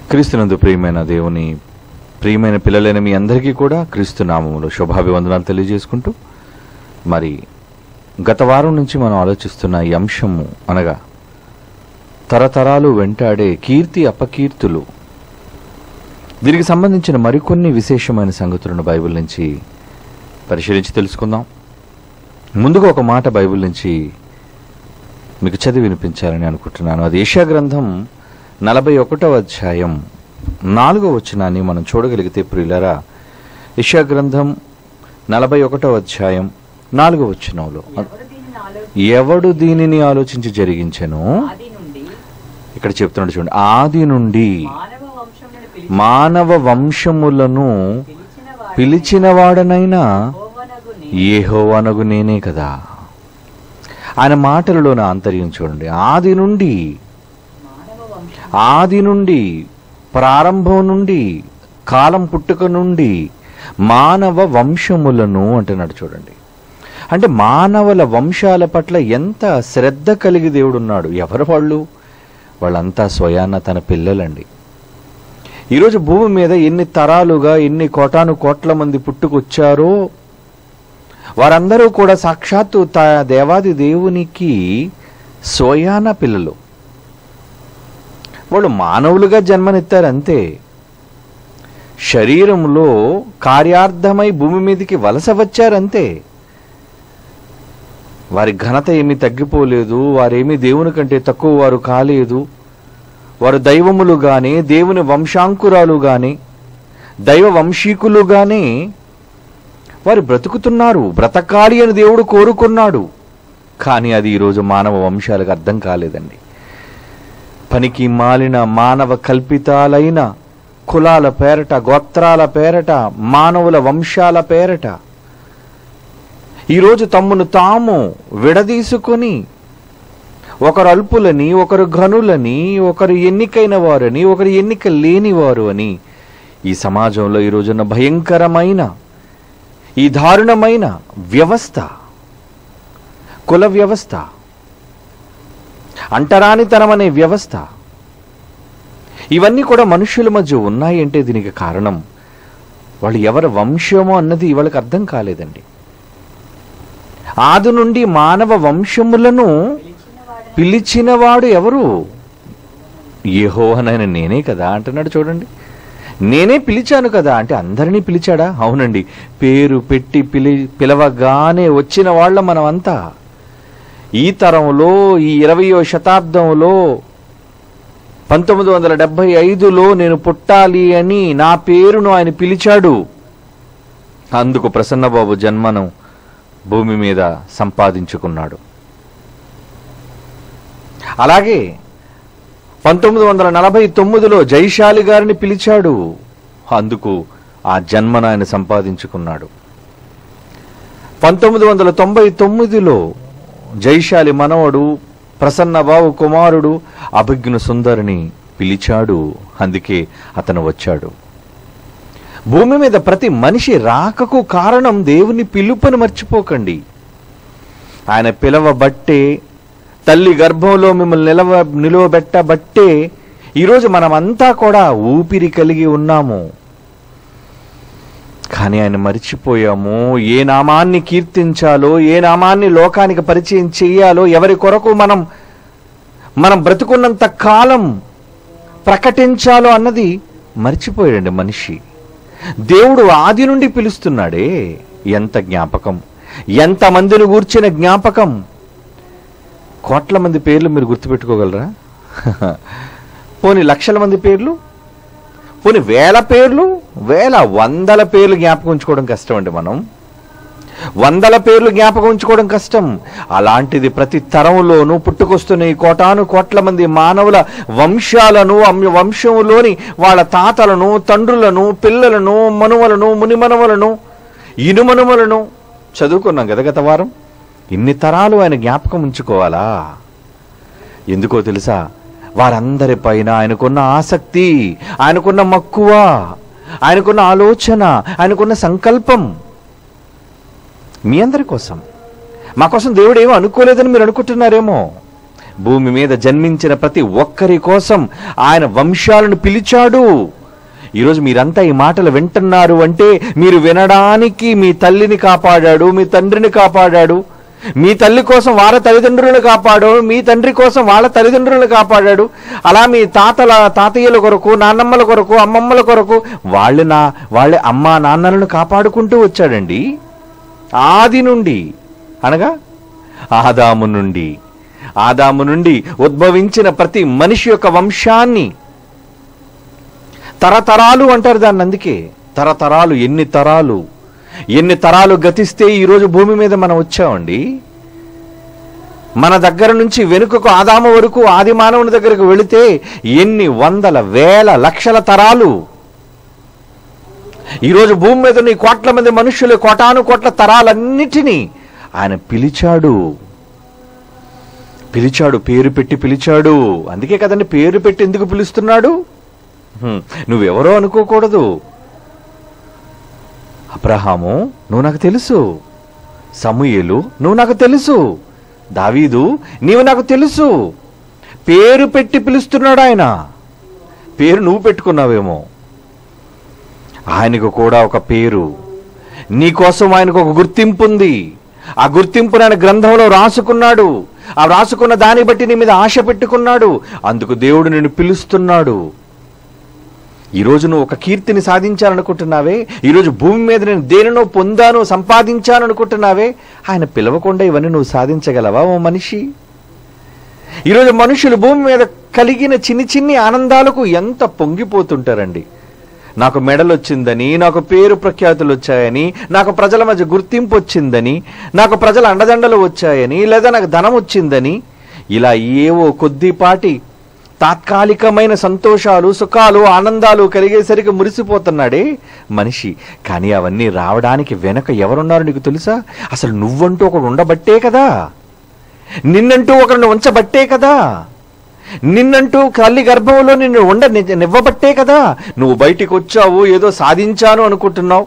క్రీస్తునందు ప్రియమైన దేవుని ప్రియమైన పిల్లలైన మీ అందరికీ కూడా క్రీస్తు నామములో శుభాభివందనాలు తెలియజేసుకుంటూ మరి గత వారం నుంచి మనం ఆలోచిస్తున్న ఈ అంశము అనగా తరతరాలు వెంటాడే కీర్తి అపకీర్తులు దీనికి సంబంధించిన మరికొన్ని విశేషమైన సంగతులను బైబిల్ నుంచి పరిశీలించి తెలుసుకుందాం ముందుగా ఒక మాట బైబిల్ నుంచి మీకు చదివి వినిపించాలని అనుకుంటున్నాను అది ఏషియా గ్రంథం నలభై ఒకటవ అధ్యాయం నాలుగో వచనాన్ని మనం చూడగలిగితే ప్రియులరా ఏషియా గ్రంథం నలభై ఒకటవ అధ్యాయం నాలుగో వచనంలో ఎవరు దీనిని ఆలోచి ఎవడు దీనిని ఆలోచించి జరిగించెను ఆది నుండి ఇక్కడ చెప్తున్నాడు చూడండి ఆది నుండి మానవ వంశములను పిలిచి మానవ వంశములను పిలిచిన వాడు పిలిచిన వాడనైనా యెహోవానగు నీ ఏహోవనగు నేనే కదా ఆయన మాటలలోని ఆంతర్యం చూడండి ఆది నుండి మానవ వంశం ఆది నుండి ప్రారంభం నుండి కాలం పుట్టుక నుండి మానవ వంశములను అంటున్నాడు చూడండి అంటే మానవుల వంశాల పట్ల ఎంత శ్రద్ధ కలిగి దేవుడు ఉన్నాడు ఎవరు వాళ్ళు వాళ్ళంతా స్వయాన తన పిల్లలండి ఈరోజు భూమి మీద ఎన్ని తరాలుగా ఎన్ని కోటాను కోట్ల మంది పుట్టుకొచ్చారో వారందరూ కూడా సాక్షాత్తు తా దేవాది దేవునికి స్వయాన పిల్లలు వాళ్ళు మానవులుగా జన్మనెత్తారు అంతే శరీరంలో కార్యార్థమై భూమి మీదకి వలస వచ్చారంతే వారి ఘనత ఏమీ తగ్గిపోలేదు వారేమీ దేవుని కంటే తక్కువ వారు కాలేదు వారు దైవములుగానే దేవుని వంశాంకురాలుగానే దైవ వంశీకులుగానే వారు బ్రతుకుతున్నారు బ్రతకాలి అని దేవుడు కోరుకున్నాడు కానీ అది ఈరోజు మానవ వంశాలకు అర్థం కాలేదండి పనికి మాలిన మానవ కల్పితాలైన కులాల పేరట గోత్రాల పేరట మానవుల వంశాల పేరట ఈరోజు తమ్మును తాము విడదీసుకొని ఒకరు అల్పులని ఒకరు ఘనులని ఒకరు ఎన్నికైన వారని ఒకరు ఎన్నిక లేని వారు అని ఈ సమాజంలో ఈ రోజున భయంకరమైన ఈ దారుణమైన వ్యవస్థ కుల వ్యవస్థ అంటరానితనం అనే వ్యవస్థ ఇవన్నీ కూడా మనుషుల మధ్య ఉన్నాయి అంటే దీనికి కారణం వాళ్ళు ఎవరి వంశమో అన్నది వాళ్ళకి అర్థం కాలేదండి ఆది నుండి మానవ వంశములను పిలిచిన వాడు పిలిచినవాడు ఎవరు యెహోవానైన నేనే కదా అంటున్నాడు చూడండి నేనే పిలిచాను కదా అంటే అందరినీ పిలిచాడా అవునండి పేరు పెట్టి పిలి పిలవగానే వచ్చిన వాళ్ళ మనమంతా ఈ తరంలో ఈ ఇరవయో శతాబ్దంలో పంతొమ్మిది వందల డెబ్భై ఐదులో నేను పుట్టాలి అని నా పేరును ఆయన పిలిచాడు అందుకు ప్రసన్నబాబు జన్మను భూమి మీద సంపాదించుకున్నాడు అలాగే పంతొమ్మిది వందల నలభై తొమ్మిదిలో జైశాలి గారిని పిలిచాడు అందుకు ఆ జన్మను ఆయన సంపాదించుకున్నాడు పంతొమ్మిది వందల తొంభై తొమ్మిదిలో జైశాలి మనవడు ప్రసన్నబాబు కుమారుడు అభిజ్ఞ సుందరిని పిలిచాడు అందుకే అతను వచ్చాడు భూమి మీద ప్రతి మనిషి రాకకు కారణం దేవుని పిలుపుని మర్చిపోకండి ఆయన పిలవబట్టే తల్లి గర్భంలో మిమ్మల్ని నిలవ నిలువబెట్టబట్టే ఈరోజు మనమంతా కూడా ఊపిరి కలిగి ఉన్నాము కానీ ఆయన మర్చిపోయాము ఏ నామాన్ని కీర్తించాలో ఏ నామాన్ని లోకానికి పరిచయం చేయాలో ఎవరి కొరకు మనం మనం బ్రతుకున్నంత కాలం ప్రకటించాలో అన్నది మర్చిపోయాడండి మనిషి దేవుడు ఆది నుండి పిలుస్తున్నాడే ఎంత జ్ఞాపకం ఎంత మందిని గూర్చిన జ్ఞాపకం కోట్ల మంది పేర్లు మీరు గుర్తుపెట్టుకోగలరా పోని లక్షల మంది పేర్లు పోని వేల పేర్లు వేల వందల పేర్లు జ్ఞాపకం ఉంచుకోవడం కష్టం అండి మనం వందల పేర్లు జ్ఞాపకం ఉంచుకోవడం కష్టం అలాంటిది ప్రతి తరంలోనూ పుట్టుకొస్తున్న ఈ కోటాను కోట్ల మంది మానవుల వంశాలను అమ్య- వంశంలోని వాళ్ళ తాతలను తండ్రులను పిల్లలను మనుమలను మునిమనుమలను ఇనుమనుమలను చదువుకున్నాం కదా గత వారం ఇన్ని తరాలు ఆయన జ్ఞాపకం ఉంచుకోవాలా ఎందుకో తెలుసా వారందరి పైన ఆయనకున్న ఆసక్తి ఆయనకున్న మక్కువ ఆయనకున్న ఆలోచన ఆయనకున్న సంకల్పం మీ అందరి కోసం మా కోసం దేవుడు ఏమో అనుకోలేదని మీరు అనుకుంటున్నారేమో భూమి మీద జన్మించిన ప్రతి ఒక్కరి కోసం ఆయన వంశాలను పిలిచాడు ఈరోజు మీరంతా ఈ మాటలు వింటున్నారు అంటే మీరు వినడానికి మీ తల్లిని కాపాడాడు మీ తండ్రిని కాపాడాడు మీ తల్లి కోసం వాళ్ళ తల్లిదండ్రులను కాపాడాడు మీ తండ్రి కోసం వాళ్ళ తల్లిదండ్రులను కాపాడాడు అలా మీ తాతల తాతయ్యల కొరకు నాన్నమ్మల కొరకు అమ్మమ్మల కొరకు వాళ్ళు నా వాళ్ళ అమ్మ నాన్నలను కాపాడుకుంటూ వచ్చాడండి ఆది నుండి అనగా ఆదాము నుండి ఆదాము నుండి ఉద్భవించిన ప్రతి మనిషి యొక్క వంశాన్ని తరతరాలు అంటారు దాన్ని అందుకే తరతరాలు ఎన్ని తరాలు ఎన్ని తరాలు గతిస్తే ఈరోజు భూమి మీద మనం వచ్చామండి మన దగ్గర నుంచి వెనుకకు ఆదాము వరకు ఆది మానవుని దగ్గరకు వెళితే ఎన్ని వందల వేల లక్షల తరాలు ఈరోజు భూమి మీద ఉన్న ఈ కోట్ల మంది మనుషులు కోటాను కోట్ల తరాలన్నిటినీ ఆయన పిలిచాడు పిలిచాడు పేరు పెట్టి పిలిచాడు అందుకే కదండి పేరు పెట్టి ఎందుకు పిలుస్తున్నాడు హ్మ్, నువ్వెవరో అనుకోకూడదు అబ్రహాము నువ్వు నాకు తెలుసు సమూయేలు నువ్వు నాకు తెలుసు దావీదు నీవు నాకు తెలుసు పేరు పెట్టి పిలుస్తున్నాడు ఆయన పేరు నువ్వు పెట్టుకున్నావేమో ఆయనకు కూడా ఒక పేరు నీకోసం ఆయనకు ఒక గుర్తింపు ఉంది ఆ గుర్తింపును ఆయన గ్రంథంలో రాసుకున్నాడు ఆ రాసుకున్న దాన్ని బట్టి నీ మీద ఆశ పెట్టుకున్నాడు అందుకు దేవుడు నిన్ను పిలుస్తున్నాడు ఈరోజు నువ్వు ఒక కీర్తిని సాధించాలనుకుంటున్నావే ఈరోజు భూమి మీద నేను దేనినో పొందాను సంపాదించాను అనుకుంటున్నావే ఆయన పిలవకుండా ఇవన్నీ నువ్వు సాధించగలవా ఓ మనిషి ఈరోజు మనుషులు భూమి మీద కలిగిన చిన్ని చిన్ని ఆనందాలకు ఎంత పొంగిపోతుంటారండి నాకు మెడల్ వచ్చిందని నాకు పేరు ప్రఖ్యాతులు వచ్చాయని నాకు ప్రజల మధ్య గుర్తింపు వచ్చిందని నాకు ప్రజల అండదండలు వచ్చాయని లేదా నాకు ధనం వచ్చిందని ఇలా ఏవో కొద్దిపాటి తాత్కాలికమైన సంతోషాలు సుఖాలు ఆనందాలు కలిగేసరికి మురిసిపోతున్నాడే మనిషి కానీ అవన్నీ రావడానికి వెనక ఎవరున్నారు నీకు తెలుసా అసలు నువ్వంటూ ఒకడు ఉండబట్టే కదా నిన్నంటూ ఒకరిని ఉంచబట్టే కదా నిన్నంటూ తల్లి గర్భంలో నిన్ను ఉండ నివ్వబట్టే కదా నువ్వు బయటికి వచ్చావు ఏదో సాధించాను అనుకుంటున్నావు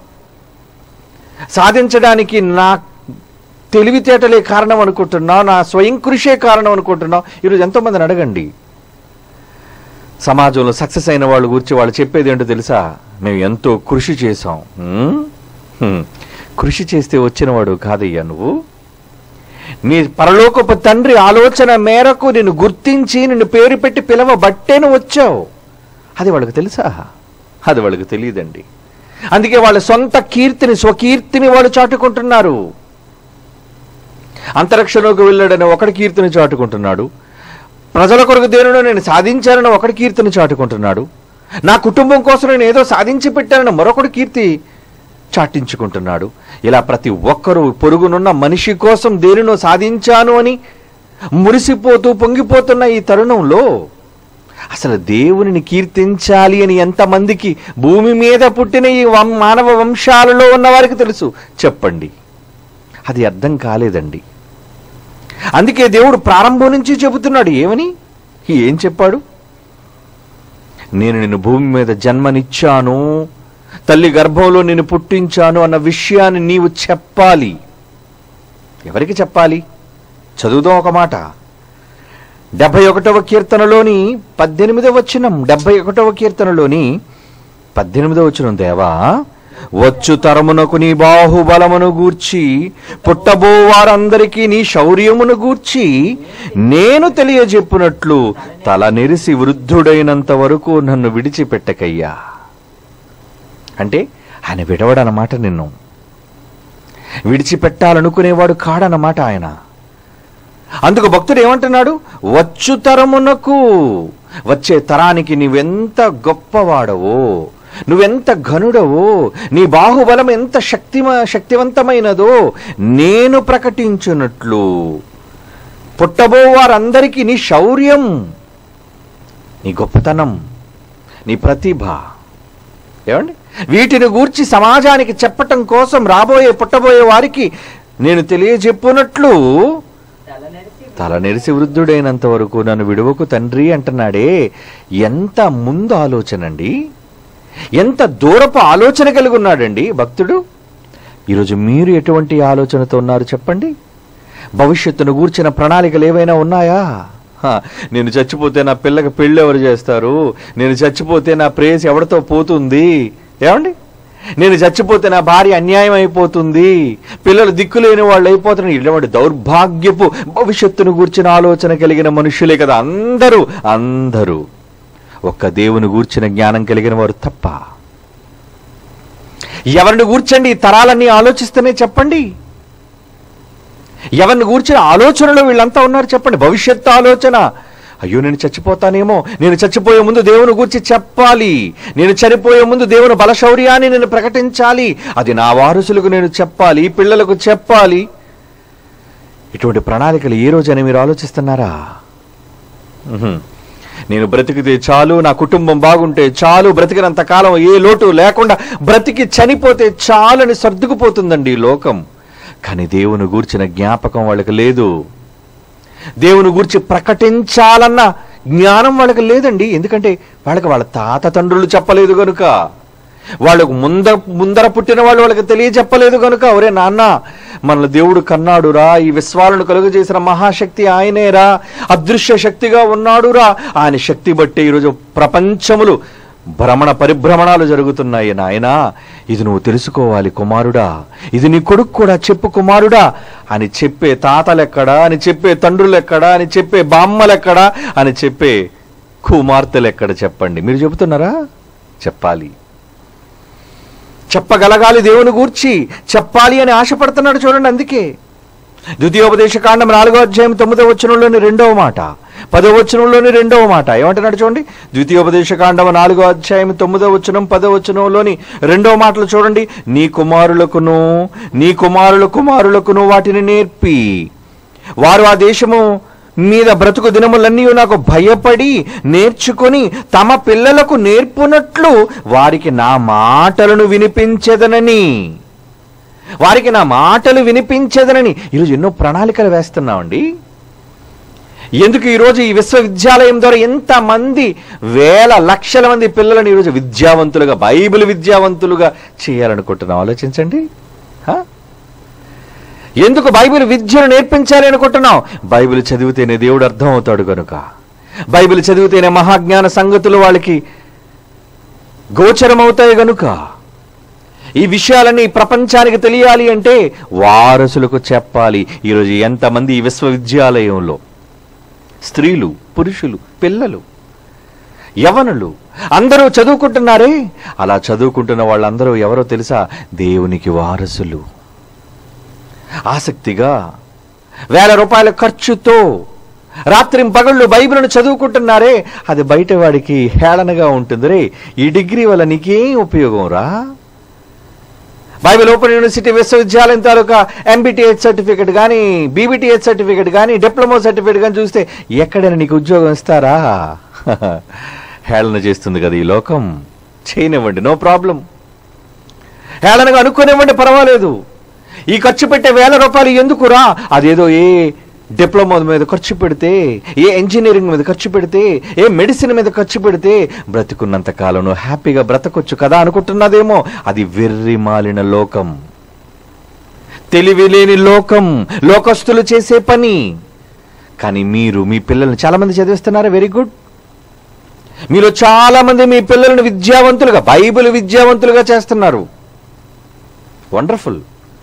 సాధించడానికి నా తెలివితేటలే కారణం అనుకుంటున్నావు నా స్వయం కృషే కారణం అనుకుంటున్నావు ఈరోజు ఎంతోమందిని అడగండి సమాజంలో సక్సెస్ అయిన వాళ్ళు గురించి వాళ్ళు చెప్పేది ఏంటో తెలుసా మేము ఎంతో కృషి చేసాం హ్మ్? హ్మ్. కృషి చేస్తే వచ్చినవాడు కాదయ్యా నువ్వు నీ పరలోకపు తండ్రి ఆలోచన మేరకు నిన్ను గుర్తించి నిన్ను పేరు పెట్టి పిలవబట్టే నువ్వు వచ్చావు అది వాళ్ళకి తెలుసా అది వాళ్ళకి తెలియదండి అందుకే వాళ్ళ సొంత కీర్తిని స్వకీర్తిని వాళ్ళు చాటుకుంటున్నారు అంతరిక్షంలోకి వెళ్ళాడని ఒకటి కీర్తిని చాటుకుంటున్నాడు ప్రజల కొరకు దేనిలో నేను సాధించానని ఒకటి కీర్తిని చాటుకుంటున్నాడు నా కుటుంబం కోసం నేను ఏదో సాధించి పెట్టానని మరొకటి కీర్తి చాటించుకుంటున్నాడు ఇలా ప్రతి ఒక్కరూ పొరుగునున్న మనిషి కోసం దేనినో సాధించాను అని మురిసిపోతూ పొంగిపోతున్న ఈ తరుణంలో అసలు దేవునిని కీర్తించాలి అని ఎంతమందికి భూమి మీద పుట్టిన ఈ వం- మానవ వంశాలలో ఉన్న వారికి తెలుసు చెప్పండి అది అర్థం కాలేదండి అందుకే దేవుడు ప్రారంభం నుంచి చెబుతున్నాడు ఏమని ఏం చెప్పాడు నేను నిన్ను భూమి మీద జన్మనిచ్చాను తల్లి గర్భంలో నిన్ను పుట్టించాను అన్న విషయాన్ని నీవు చెప్పాలి ఎవరికి చెప్పాలి చదువుదాం ఒక మాట డెబ్బై ఒకటవ కీర్తనలోని పద్దెనిమిదవ వచనం డెబ్బై ఒకటవ కీర్తనలోని పద్దెనిమిదవ వచనం దేవా వచ్చు తరమునకు నీ బాహుబలమును గూర్చి పుట్టబో వారందరికీ నీ శౌర్యమును గూర్చి నేను తెలియజెప్పునట్లు తల నెరిసి వృద్ధుడైనంత వరకు నన్ను విడిచిపెట్టకయ్యా అంటే ఆయన విడవడనమాట నిన్ను విడిచిపెట్టాలనుకునేవాడు కాడనమాట ఆయన అందుకు భక్తుడు ఏమంటున్నాడు వచ్చు తరమునకు వచ్చే తరానికి నువ్వెంత గొప్పవాడవో నువ్వెంత ఘనుడవో నీ బాహుబలం ఎంత శక్తిమ శక్తివంతమైనదో నేను ప్రకటించున్నట్లు పుట్టబో వారందరికీ నీ శౌర్యం నీ గొప్పతనం నీ ప్రతిభ ఏమండి వీటిని గూర్చి సమాజానికి చెప్పటం కోసం రాబోయే పుట్టబోయే వారికి నేను తెలియజెప్పునట్లు తల నెరిసి తల నెరిసి వృద్ధుడైనంత వరకు నన్ను విడువకు తండ్రి అంటున్నాడే ఎంత ముందు ఆలోచన అండి ఎంత దూరపు ఆలోచన కలిగి ఉన్నాడండి భక్తుడు ఈరోజు మీరు ఎటువంటి ఆలోచనతో ఉన్నారు చెప్పండి భవిష్యత్తును గూర్చిన ప్రణాళికలు ఏవైనా ఉన్నాయా హా, నేను చచ్చిపోతే నా పిల్లకి పెళ్ళి ఎవరు చేస్తారు నేను చచ్చిపోతే నా ప్రేయసి ఎవరితో పోతుంది ఏమండి నేను చచ్చిపోతే నా భార్య అన్యాయం అయిపోతుంది పిల్లలు దిక్కులేని వాళ్ళు అయిపోతున్నారు ఇటువంటి దౌర్భాగ్యపు భవిష్యత్తును గూర్చిన ఆలోచన కలిగిన మనుషులే కదా అందరూ అందరూ ఒక్క దేవుని గూర్చిన జ్ఞానం కలిగిన వారు తప్ప ఎవరిని గూర్చండి ఈ తరాలన్నీ ఆలోచిస్తేనే చెప్పండి ఎవరిని గూర్చిన ఆలోచనలో వీళ్ళంతా ఉన్నారు చెప్పండి భవిష్యత్తు ఆలోచన అయ్యో నేను చచ్చిపోతానేమో నేను చచ్చిపోయే ముందు దేవుని గురించి చెప్పాలి నేను చనిపోయే ముందు దేవుని బలశౌర్యాన్ని నేను ప్రకటించాలి అది నా వారసులకు నేను చెప్పాలి పిల్లలకు చెప్పాలి ఇటువంటి ప్రణాళికలు ఏ రోజని మీరు ఆలోచిస్తున్నారా ఉహుం. నేను బ్రతికితే చాలు నా కుటుంబం బాగుంటే చాలు బ్రతికినంత కాలం ఏ లోటు లేకుండా బ్రతికి చనిపోతే చాలు అని సర్దుకుపోతుందండి ఈ లోకం కానీ దేవుని గూర్చిన జ్ఞాపకం వాళ్ళకి లేదు దేవుని గూర్చి ప్రకటించాలన్న జ్ఞానం వాళ్ళకి లేదండి ఎందుకంటే వాళ్ళకి వాళ్ళ తాత తండ్రులు చెప్పలేదు గనుక వాళ్ళకు ముంద ముందర పుట్టిన వాళ్ళు వాళ్ళకి తెలియచెప్పలేదు కనుక ఒరే నాన్న మన దేవుడు కన్నాడురా ఈ విశ్వాలను కలుగజేసిన మహాశక్తి ఆయనేరా అదృశ్య శక్తిగా ఉన్నాడురా ఆయన శక్తి బట్టి ఈరోజు ప్రపంచములు భ్రమణ పరిభ్రమణాలు జరుగుతున్నాయి నాయనా ఇది నువ్వు తెలుసుకోవాలి కుమారుడా ఇది నీ కొడుకు కూడా చెప్పు కుమారుడా అని చెప్పే తాతలెక్కడా అని చెప్పే తండ్రులెక్కడా అని చెప్పే బామ్మలెక్కడా అని చెప్పే కుమార్తెలెక్కడ చెప్పండి మీరు చెబుతున్నారా చెప్పాలి చెప్పగలగాలి దేవుని గూర్చి చెప్పాలి అని ఆశపడుతున్నాడు చూడండి అందుకే ద్వితీయోపదేశ కాండం నాలుగో అధ్యాయం తొమ్మిదో వచనంలోని రెండవ మాట పదో వచనంలోని రెండవ మాట ఏమంటున్నాడు చూడండి ద్వితీయోపదేశ కాండం నాలుగో అధ్యాయం తొమ్మిదో వచనం పదో వచనంలోని రెండవ మాటలు చూడండి నీ కుమారులకును నీ కుమారుల కుమారులకును వాటిని నేర్పి వారు ఆ దేశము మీద బ్రతుకు దినములన్నీ నాకు భయపడి నేర్చుకొని తమ పిల్లలకు నేర్పునట్లు వారికి నా మాటలను వినిపించదనని వారికి నా మాటలు వినిపించదనని ఈరోజు ఎన్నో ప్రణాళికలు వేస్తున్నామండి ఎందుకు ఈరోజు ఈ విశ్వవిద్యాలయం ద్వారా ఎంతమంది వేల లక్షల మంది పిల్లలను ఈరోజు విద్యావంతులుగా బైబిల్ విద్యావంతులుగా చేయాలనుకుంటున్నాం ఆలోచించండి హా? ఎందుకు బైబిల్ విద్యను నేర్పించాలి అనుకుంటున్నాం బైబిల్ చదివితేనే దేవుడు అర్థం అవుతాడు కనుక బైబిల్ చదివితేనే మహాజ్ఞాన సంగతులు వాళ్ళకి గోచరమవుతాయి గనుక ఈ విషయాలన్నీ ప్రపంచానికి తెలియాలి అంటే వారసులకు చెప్పాలి ఈరోజు ఎంతమంది ఈ విశ్వవిద్యాలయంలో స్త్రీలు పురుషులు పిల్లలు యవనులు అందరూ చదువుకుంటున్నారే అలా చదువుకుంటున్న వాళ్ళందరూ ఎవరో తెలుసా దేవునికి వారసులు ఆసక్తిగా వేల రూపాయల ఖర్చుతో రాత్రి పగళ్ళు బైబిల్ను చదువుకుంటున్నారే అది బయట వాడికి హేళనగా ఉంటుంది రే ఈ డిగ్రీ వల్ల నీకేం ఉపయోగం రా బైబిల్ ఓపెన్ యూనివర్సిటీ విశ్వవిద్యాలయం తాలూకా ఎంబీటీహెచ్ సర్టిఫికెట్ కానీ బీబీటీహెచ్ సర్టిఫికెట్ కానీ డిప్లొమా సర్టిఫికెట్ కానీ చూస్తే ఎక్కడైనా నీకు ఉద్యోగం ఇస్తారా హేళన చేస్తుంది కదా ఈ లోకం చేయనివ్వండి నో ప్రాబ్లం హేళనగా అనుకునివ్వండి పర్వాలేదు ఈ ఖర్చు పెట్టే వేల రూపాయలు ఎందుకురా అదేదో ఏ డిప్లొమా మీద ఖర్చు పెడితే ఏ ఇంజనీరింగ్ మీద ఖర్చు పెడితే ఏ మెడిసిన్ మీద ఖర్చు పెడితే బ్రతికున్నంత కాలం నువ్వు హ్యాపీగా బ్రతకొచ్చు కదా అనుకుంటున్నదేమో అది వెర్రి మాలిన లోకం తెలివి లేని లోకం లోకస్తులు చేసే పని కానీ మీరు మీ పిల్లల్ని చాలా మంది చదివిస్తున్నారా వెరీ గుడ్ మీలో చాలా మంది మీ పిల్లలను విద్యావంతులుగా బైబిల్ విద్యావంతులుగా చేస్తున్నారు వండర్ఫుల్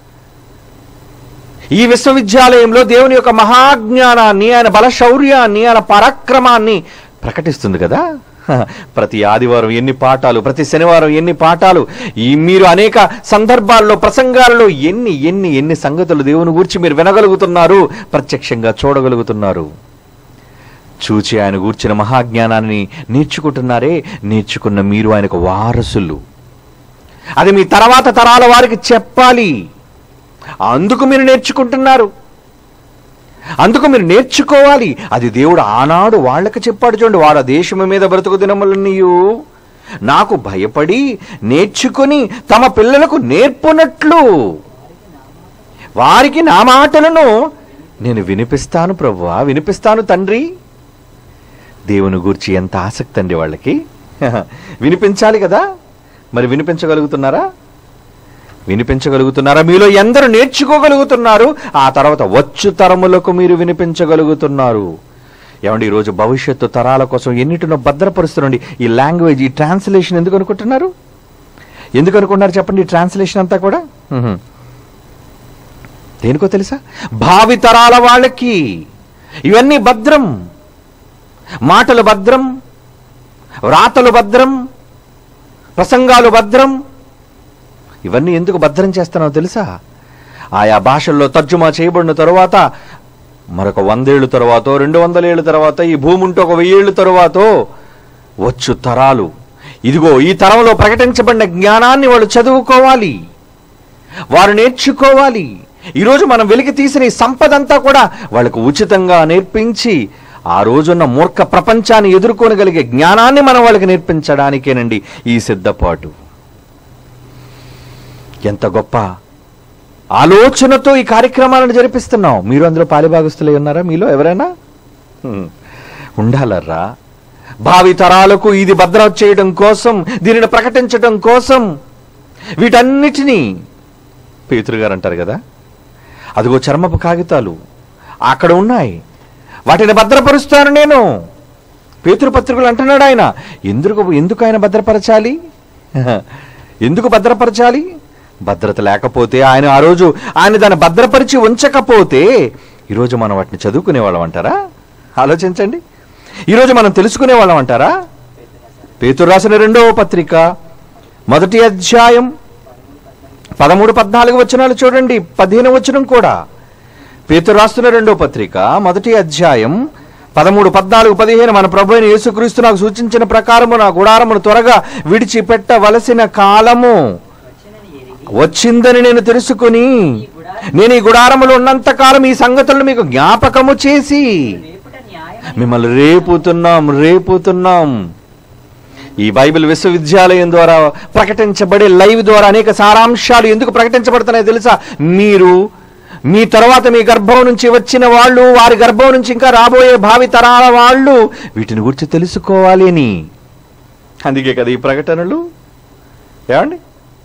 ఈ విశ్వవిద్యాలయంలో దేవుని యొక్క మహాజ్ఞానాన్ని ఆయన బలశౌర్యాన్ని ఆయన పరాక్రమాన్ని ప్రకటిస్తుంది కదా హ, ప్రతి ఆదివారం ఎన్ని పాఠాలు ప్రతి శనివారం ఎన్ని పాఠాలు ఈ మీరు అనేక సందర్భాల్లో ప్రసంగాలలో ఎన్ని ఎన్ని ఎన్ని సంగతులు దేవుని గురించి మీరు వినగలుగుతున్నారు ప్రత్యక్షంగా చూడగలుగుతున్నారు చూచి ఆయన గూర్చిన మహాజ్ఞానాన్ని నేర్చుకుంటున్నారే నేర్చుకున్న మీరు ఆయనకు వారసులు అది మీ తర్వాత తరాల వారికి చెప్పాలి అందుకు మీరు నేర్చుకుంటున్నారు అందుకు మీరు నేర్చుకోవాలి అది దేవుడు ఆనాడు వాళ్ళకి చెప్పాడు చూడండి వాడు ఆ దేశము మీద బ్రతుకు దినములన్నీయు నాకు భయపడి నేర్చుకొని తమ పిల్లలకు నేర్పునట్లు వారికి నా మాటలను నేను వినిపిస్తాను ప్రభువా వినిపిస్తాను తండ్రి దేవుని గూర్చి ఎంత ఆసక్తి అండి వాళ్ళకి వినిపించాలి కదా మరి వినిపించగలుగుతున్నారా వినిపించగలుగుతున్నారా మీలో ఎందరు నేర్చుకోగలుగుతున్నారు ఆ తర్వాత వచ్చు తరములకు మీరు వినిపించగలుగుతున్నారు ఏమండి ఈరోజు భవిష్యత్తు తరాల కోసం ఎన్నిటినో భద్రపరుస్తుండండి ఈ లాంగ్వేజ్ ఈ ట్రాన్స్లేషన్ ఎందుకు అనుకుంటున్నారు ఎందుకు అనుకుంటున్నారు చెప్పండి ఈ ట్రాన్స్లేషన్ అంతా కూడా మ్హూ. దేనికో తెలుసా భావి తరాల వాళ్ళకి ఇవన్నీ భద్రం మాటలు భద్రం వ్రాతలు భద్రం ప్రసంగాలు భద్రం ఇవన్నీ ఎందుకు భద్రం చేస్తున్నావు తెలుసా ఆయా భాషల్లో తర్జుమా చేయబడిన తరువాత మరొక వందేళ్ళు తరువాత రెండు వందల ఏళ్ళ తర్వాత ఈ భూమి ఉంటే ఒక వెయ్యేళ్ళు తరువాత వచ్చు తరాలు ఇదిగో ఈ తరంలో ప్రకటించబడిన జ్ఞానాన్ని వాళ్ళు చదువుకోవాలి వారు నేర్చుకోవాలి ఈరోజు మనం వెలికి తీసిన ఈ సంపద అంతా కూడా వాళ్ళకు ఉచితంగా నేర్పించి ఆ రోజున్న మూర్ఖ ప్రపంచాన్ని ఎదుర్కొనగలిగే జ్ఞానాన్ని మనం వాళ్ళకి నేర్పించడానికేనండి ఈ సిద్ధపాటు ఎంత గొప్ప ఆలోచనతో ఈ కార్యక్రమాలను జరిపిస్తున్నాం మీరు అందులో పాలిభాగస్తులై ఉన్నారా మీలో ఎవరైనా హ్మ్. ఉండాలర్రా భావి తరాలకు ఇది భద్రం చేయడం కోసం దీనిని ప్రకటించడం కోసం వీటన్నిటినీ పేతురు గారు అంటారు కదా అదిగో చర్మపు కాగితాలు అక్కడ ఉన్నాయి వాటిని భద్రపరుస్తాను నేను పేతురు పత్రికలు అంటున్నాడు ఆయన ఎందుకు ఎందుకు ఆయన భద్రపరచాలి ఎందుకు భద్రపరచాలి భద్రత లేకపోతే ఆయన ఆ రోజు ఆయన దాన్ని భద్రపరిచి ఉంచకపోతే ఈరోజు మనం వాటిని చదువుకునే వాళ్ళం అంటారా ఆలోచించండి ఈరోజు మనం తెలుసుకునే వాళ్ళం అంటారా పేతురు రాసిన రెండవ పత్రిక మొదటి అధ్యాయం పదమూడు పద్నాలుగు వచనాలు చూడండి పదిహేను వచనం కూడా పేతురు రాస్తున్న రెండో పత్రిక మొదటి అధ్యాయం పదమూడు పద్నాలుగు పదిహేను మన ప్రభు అయిన యేసుక్రీస్తు నాకు సూచించిన ప్రకారము నా గుడారమును త్వరగా విడిచిపెట్టవలసిన కాలము వచ్చినని ఎరిగి వచ్చిందని నేను తెలుసుకుని నేను ఈ గుడారములో ఉన్నంత కాలం ఈ సంగతులను మీకు జ్ఞాపకము చేసి రేపుట న్యాయం మిమ్మల్ని రేపుతున్నాం రేపుతున్నాం ఈ బైబిల్ విశ్వవిద్యాలయం ద్వారా ప్రకటించబడే లైవ్ ద్వారా అనేక సారాంశాలు ఎందుకు ప్రకటించబడుతున్నాయో తెలుసా మీరు మీ తర్వాత మీ గర్భం నుంచి వచ్చిన వాళ్ళు వారి గర్భం నుంచి ఇంకా రాబోయే భావి తరాల వాళ్ళు వీటిని గురించి తెలుసుకోవాలి అని అందుకే కదా ఈ ప్రకటనలు ఏమండి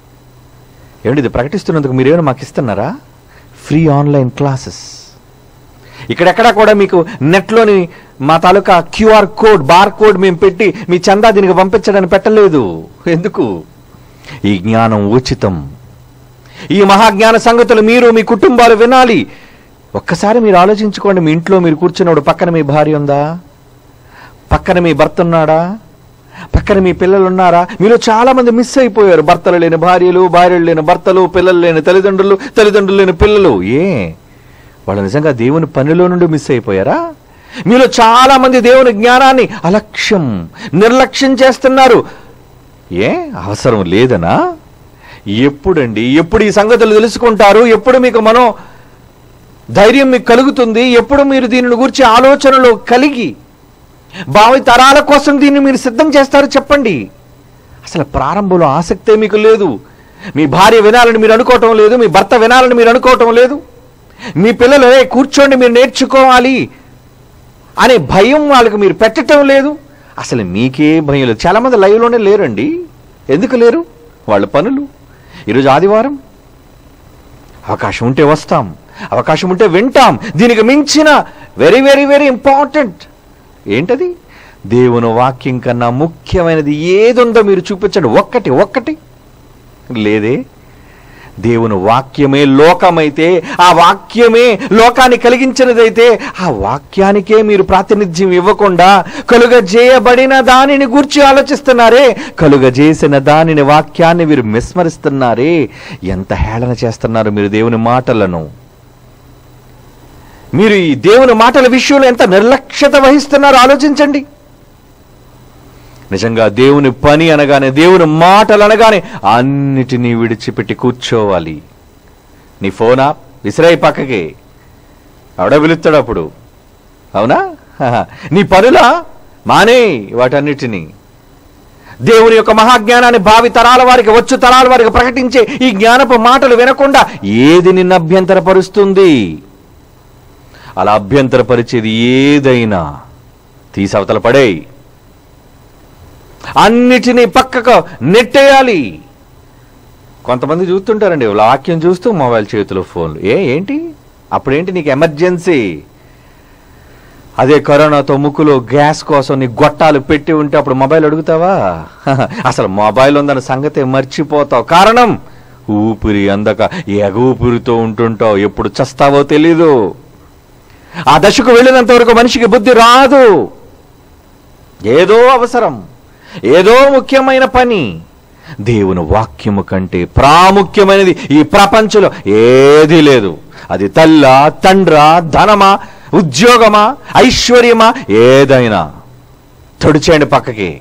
ఏమండి ఇది ప్రకటిస్తున్నందుకు మీరేమైనా మాకు ఇస్తున్నారా ఫ్రీ ఆన్లైన్ క్లాసెస్ ఇక్కడెక్కడ కూడా మీకు నెట్లోని మా తాలూకా క్యూఆర్ కోడ్ బార్ కోడ్ మేము పెట్టి మీ చందా దీనికి పంపించడానికి పెట్టలేదు ఎందుకు ఈ జ్ఞానం ఉచితం ఈ మహాజ్ఞాన సంగతులు మీరు మీ కుటుంబాలు వినాలి ఒక్కసారి మీరు ఆలోచించుకోండి మీ ఇంట్లో మీరు కూర్చున్నప్పుడు పక్కన మీ భార్య ఉందా పక్కన మీ భర్త ఉన్నాడా పక్కన మీ పిల్లలు ఉన్నారా మీలో చాలా మంది మిస్ అయిపోయారు భర్తలు లేని భార్యలు భార్యలు లేని భర్తలు పిల్లలు లేని తల్లిదండ్రులు తల్లిదండ్రులు లేని పిల్లలు ఏ వాళ్ళు నిజంగా దేవుని పనిలో నుండి మిస్ అయిపోయారా మీలో చాలా మంది దేవుని జ్ఞానాన్ని అలక్ష్యం నిర్లక్ష్యం చేస్తున్నారు ఏ అవసరం లేదనా ఎప్పుడండి ఎప్పుడు ఈ సంగతులు తెలుసుకుంటారు ఎప్పుడు మీకు మనో ధైర్యం మీకు కలుగుతుంది ఎప్పుడు మీరు దీనిని గురించి ఆలోచనలో కలిగి భావి తరాల కోసం దీన్ని మీరు సిద్ధం చేస్తారు చెప్పండి అసలు ప్రారంభంలో ఆసక్తే మీకు లేదు మీ భార్య వినాలని మీరు అనుకోవటం లేదు మీ భర్త వినాలని మీరు అనుకోవటం లేదు మీ పిల్లలు "ఏయ్, కూర్చోండి మీరు నేర్చుకోవాలి అనే భయం వాళ్ళకి మీరు పెట్టడం లేదు అసలు మీకే భయం లేదు చాలామంది లైవ్లోనే లేరండి ఎందుకు లేరు వాళ్ళ పనులు ఈరోజు ఆదివారం అవకాశం ఉంటే వస్తాం అవకాశం ఉంటే వింటాం దీనికి మించిన వెరీ వెరీ వెరీ ఇంపార్టెంట్ ఏంటది దేవుని వాక్యం కన్నా ముఖ్యమైనది ఏదుందో మీరు చూపించండి ఒక్కటి ఒక్కటి లేదే దేవుని వాక్యమే లోకమైతే ఆ వాక్యమే లోకాన్ని కలిగించినదైతే ఆ వాక్యానికే మీరు ప్రాతినిధ్యం ఇవ్వకుండా కలుగజేయబడిన దానిని గూర్చి ఆలోచిస్తున్నారే కలుగజేసిన దానిని వాక్యాన్ని మీరు విస్మరిస్తున్నారే ఎంత హేళన చేస్తున్నారు మీరు దేవుని మాటలను మీరు ఈ దేవుని మాటల విషయంలో ఎంత నిర్లక్ష్యత వహిస్తున్నారో ఆలోచించండి నిజంగా దేవుని పని అనగానే దేవుని మాటలు అనగానే అన్నిటినీ విడిచిపెట్టి కూర్చోవాలి నీ ఫోనా విసిరాయి పక్కకి ఆవిడ పిలుస్తాడు అప్పుడు అవునా హహ. నీ పనులా మానే వాటన్నిటినీ దేవుని యొక్క మహాజ్ఞానాన్ని భావి తరాల వారికి వచ్చు తరాల వారికి ప్రకటించే ఈ జ్ఞానపు మాటలు వినకుండా ఏది నిన్ను అభ్యంతరపరుస్తుంది అలా అభ్యంతరపరిచేది ఏదైనా తీసవతల పడేయి అన్నిటినీ పక్కకు నెట్టేయాలి కొంతమంది చూస్తుంటారండి వాక్యం చూస్తూ మొబైల్ చేతిలో ఫోన్లు ఏ ఏంటి అప్పుడేంటి నీకు ఎమర్జెన్సీ అదే కరోనాతో ముక్కులో గ్యాస్ కోసం నీ గొట్టాలు పెట్టి ఉంటే అప్పుడు మొబైల్ అడుగుతావా అసలు మొబైల్ ఉందన్న సంగతే మర్చిపోతావు కారణం ఊపిరి అందక ఎగ ఊపిరితో ఉంటుంటావు ఎప్పుడు చస్తావో తెలీదు ఆ దశకు వెళ్ళినంత వరకు మనిషికి బుద్ధి రాదు ఏదో అవసరం ఏదో ముఖ్యమైన పని దేవుని వాక్యము కంటే ప్రాముఖ్యమైనది ఈ ప్రపంచంలో ఏదీ లేదు అది తల్ల తండ్ర ధనమా ఉద్యోగమా ఐశ్వర్యమా ఏదైనా తొడిచేయండి పక్కకి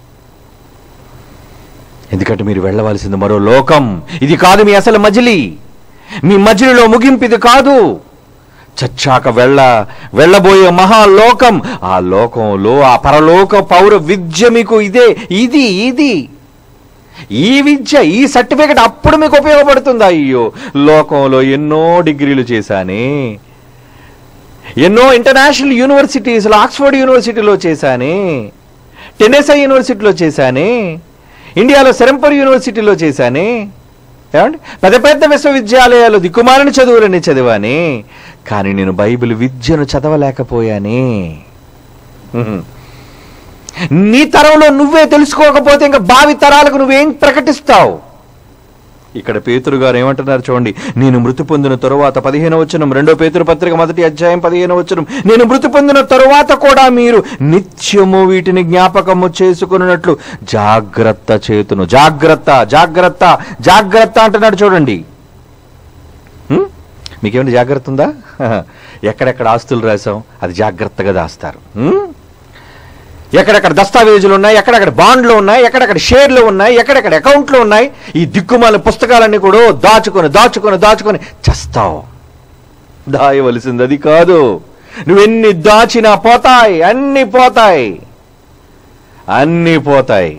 ఎందుకంటే మీరు వెళ్ళవలసింది మరో లోకం ఇది కాదు మీ అసలు మజిలీ మీ మజిలీలో ముగింపు ఇది కాదు చచ్చాక వెళ్ళ వెళ్ళబోయే మహాలోకం ఆ లోకంలో ఆ పరలోక పౌర విద్య మీకు ఇదే ఇది ఇది ఈ విద్య ఈ సర్టిఫికెట్ అప్పుడు మీకు ఉపయోగపడుతుంది అయ్యో లోకంలో ఎన్నో డిగ్రీలు చేశానే ఎన్నో ఇంటర్నేషనల్ యూనివర్సిటీస్లో ఆక్స్ఫర్డ్ యూనివర్సిటీలో చేశానే టెన్నెసై యూనివర్సిటీలో చేశానే ఇండియాలో సెరంపర్ యూనివర్సిటీలో చేశానే ఏమండి పెద్ద పెద్ద విశ్వవిద్యాలయాలు దిక్కుమాలిన చదువులని చదివానే కానీ నేను బైబిల్ విద్యను చదవలేకపోయానే హ్మ్. నీ తరంలో నువ్వే తెలుసుకోకపోతే ఇంకా భావి తరాలకు నువ్వేం ప్రకటిస్తావు ఇక్కడ పేతురు గారు ఏమంటున్నారు చూడండి నేను మృతి పొందిన తరువాత పదిహేను వచనం రెండో పేతురు పత్రిక మొదటి అధ్యాయం పదిహేను వచనం నేను మృతి పొందిన తరువాత కూడా మీరు నిత్యము వీటిని జ్ఞాపకము చేసుకున్నట్లు జాగ్రత్త చేతును జాగ్రత్త జాగ్రత్త జాగ్రత్త అంటున్నాడు చూడండి హ్మ్? మీకేమైనా జాగ్రత్త ఉందా ఎక్కడెక్కడ ఆస్తులు రాసాం అది జాగ్రత్తగా దాస్తారు హ్మ్? ఎక్కడెక్కడ దస్తావేజులు ఉన్నాయి ఎక్కడెక్కడ బాండ్లు ఉన్నాయి ఎక్కడెక్కడ షేర్లు ఉన్నాయి ఎక్కడెక్కడ అకౌంట్లు ఉన్నాయి ఈ దిక్కుమాల పుస్తకాలన్నీ కూడా దాచుకొని దాచుకొని దాచుకొని చస్తావు దాయవలసింది అది కాదు నువ్వెన్ని దాచినా పోతాయి అన్ని పోతాయి అన్ని పోతాయి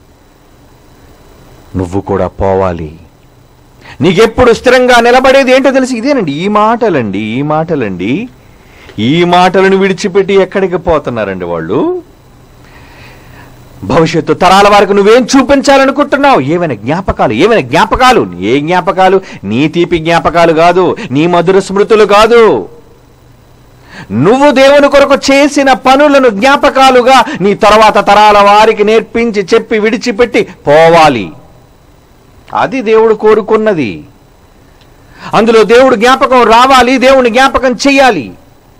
నువ్వు కూడా పోవాలి నీకెప్పుడు స్థిరంగా నిలబడేది ఏంటో తెలిసి ఇదేనండి ఈ మాటలండి ఈ మాటలండి ఈ మాటలను విడిచిపెట్టి ఎక్కడికి పోతున్నారండి వాళ్ళు భవిష్యత్తు తరాల వారికి నువ్వేం చూపించాలనుకుంటున్నావు ఏమైనా జ్ఞాపకాలు ఏమైనా జ్ఞాపకాలు ఏ జ్ఞాపకాలు నీ తీపి జ్ఞాపకాలు కాదు నీ మధుర స్మృతులు కాదు నువ్వు దేవుని కొరకు చేసిన పనులను జ్ఞాపకాలుగా నీ తర్వాత తరాల వారికి నేర్పించి చెప్పి విడిచిపెట్టి పోవాలి అది దేవుడు కోరుకున్నది అందులో దేవుడు జ్ఞాపకం రావాలి దేవుని జ్ఞాపకం చెయ్యాలి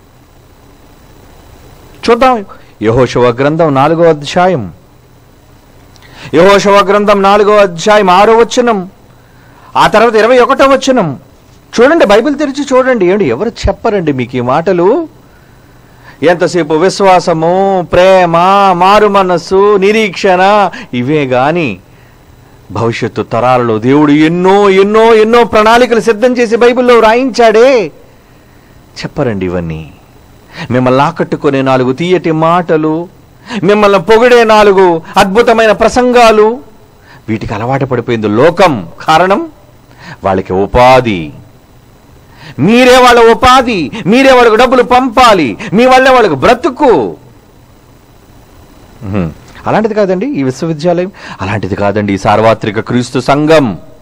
చూద్దాం యహోశవ గ్రంథం నాలుగో అధ్యాయం యహోశవ గ్రంథం నాలుగో అధ్యాయం ఆరో వచనం ఆ తర్వాత ఇరవై ఒకటో వచనం చూడండి బైబిల్ తెరిచి చూడండి ఏంటి ఎవరు చెప్పరండి మీకు ఈ మాటలు ఎంతసేపు విశ్వాసము ప్రేమ మారు మనస్సు నిరీక్షణ ఇవే గాని భవిష్యత్తు తరాలలో దేవుడు ఎన్నో ఎన్నో ఎన్నో ప్రణాళికలు సిద్ధం చేసి బైబిల్లో రాయించాడే చెప్పరండి ఇవన్నీ మిమ్మల్ని ఆకట్టుకునే నాలుగు తీయటి మాటలు మిమ్మల్ని పొగిడే నాలుగు అద్భుతమైన ప్రసంగాలు వీటికి అలవాటు పడిపోయింది లోకం కారణం వాళ్ళకి ఉపాధి మీరే వాళ్ళ ఉపాధి మీరే వాళ్ళకు డబ్బులు పంపాలి మీ వల్లే వాళ్ళకు బ్రతుకు ఉహుం. అలాంటిది కాదండి ఈ విశ్వవిద్యాలయం అలాంటిది కాదండి ఈ సార్వత్రిక క్రీస్తు సంఘం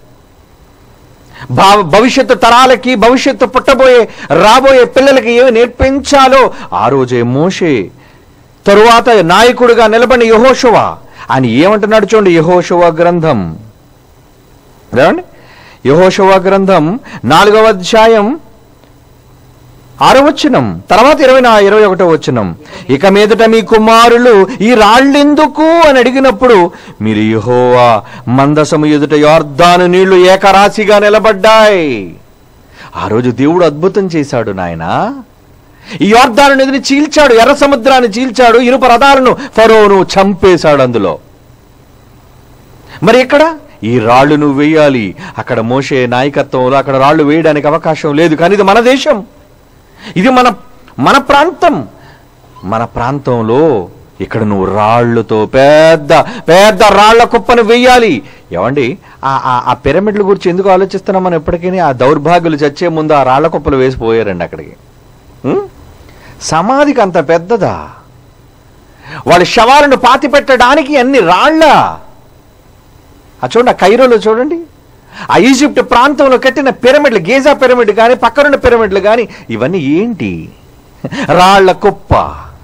భావ భవిష్యత్తు తరాలకి భవిష్యత్తు పుట్టబోయే రాబోయే పిల్లలకి ఏమి నేర్పించాలో ఆ రోజే మోషే తరువాత నాయకుడిగా నిలబడిన యహోషువ అని ఏమంటున్నాడు చూడండి యహోషువ గ్రంథం ఏమండి యహోషువ గ్రంథం నాలుగవ అధ్యాయం ఆరో వచనం తర్వాత ఇరవై నా ఇరవై ఒకటో వచనం ఇక మీదట మీ కుమారులు ఈ రాళ్ళెందుకు అని అడిగినప్పుడు మీరు యెహోవా మందసము ఎదుట యోర్దాను నీళ్లు ఏకరాశిగా నిలబడ్డాయి ఆ రోజు దేవుడు అద్భుతం చేశాడు నాయనా ఈ యోర్దాను నదిని చీల్చాడు ఎర్ర సముద్రాన్ని చీల్చాడు ఇనుప రథాలను ఫరోను చంపేశాడు అందులో మరి ఇక్కడ ఈ రాళ్ళు నువ్వు వేయాలి అక్కడ మోసే నాయకత్వంలో అక్కడ రాళ్ళు వేయడానికి అవకాశం లేదు కానీ ఇది మన దేశం ఇది మన మన ప్రాంతం మన ప్రాంతంలో ఇక్కడ నువ్వు రాళ్ళతో పెద్ద పెద్ద రాళ్ల కుప్పను వెయ్యాలి ఏమండి ఆ ఆ- ఆ పిరమిడ్ల గురించి ఎందుకు ఆలోచిస్తున్నాం మనం ఎప్పటికీ ఆ దౌర్భాగ్యులు చచ్చే ముందు ఆ రాళ్ల కుప్పలు వేసిపోయారండి అక్కడికి ఉం? సమాధికి అంత పెద్దదా వాళ్ళ శవాలను పాతి పెట్టడానికి అన్ని రాళ్ళ ఆ చూడండి ఆ కైరోలో చూడండి ఆ ఈజిప్ట్ ప్రాంతంలో కట్టిన పిరమిడ్లు గేజా పిరమిడ్ కానీ పక్కనున్న పిరమిడ్లు కానీ ఇవన్నీ ఏంటి రాళ్ల కుప్ప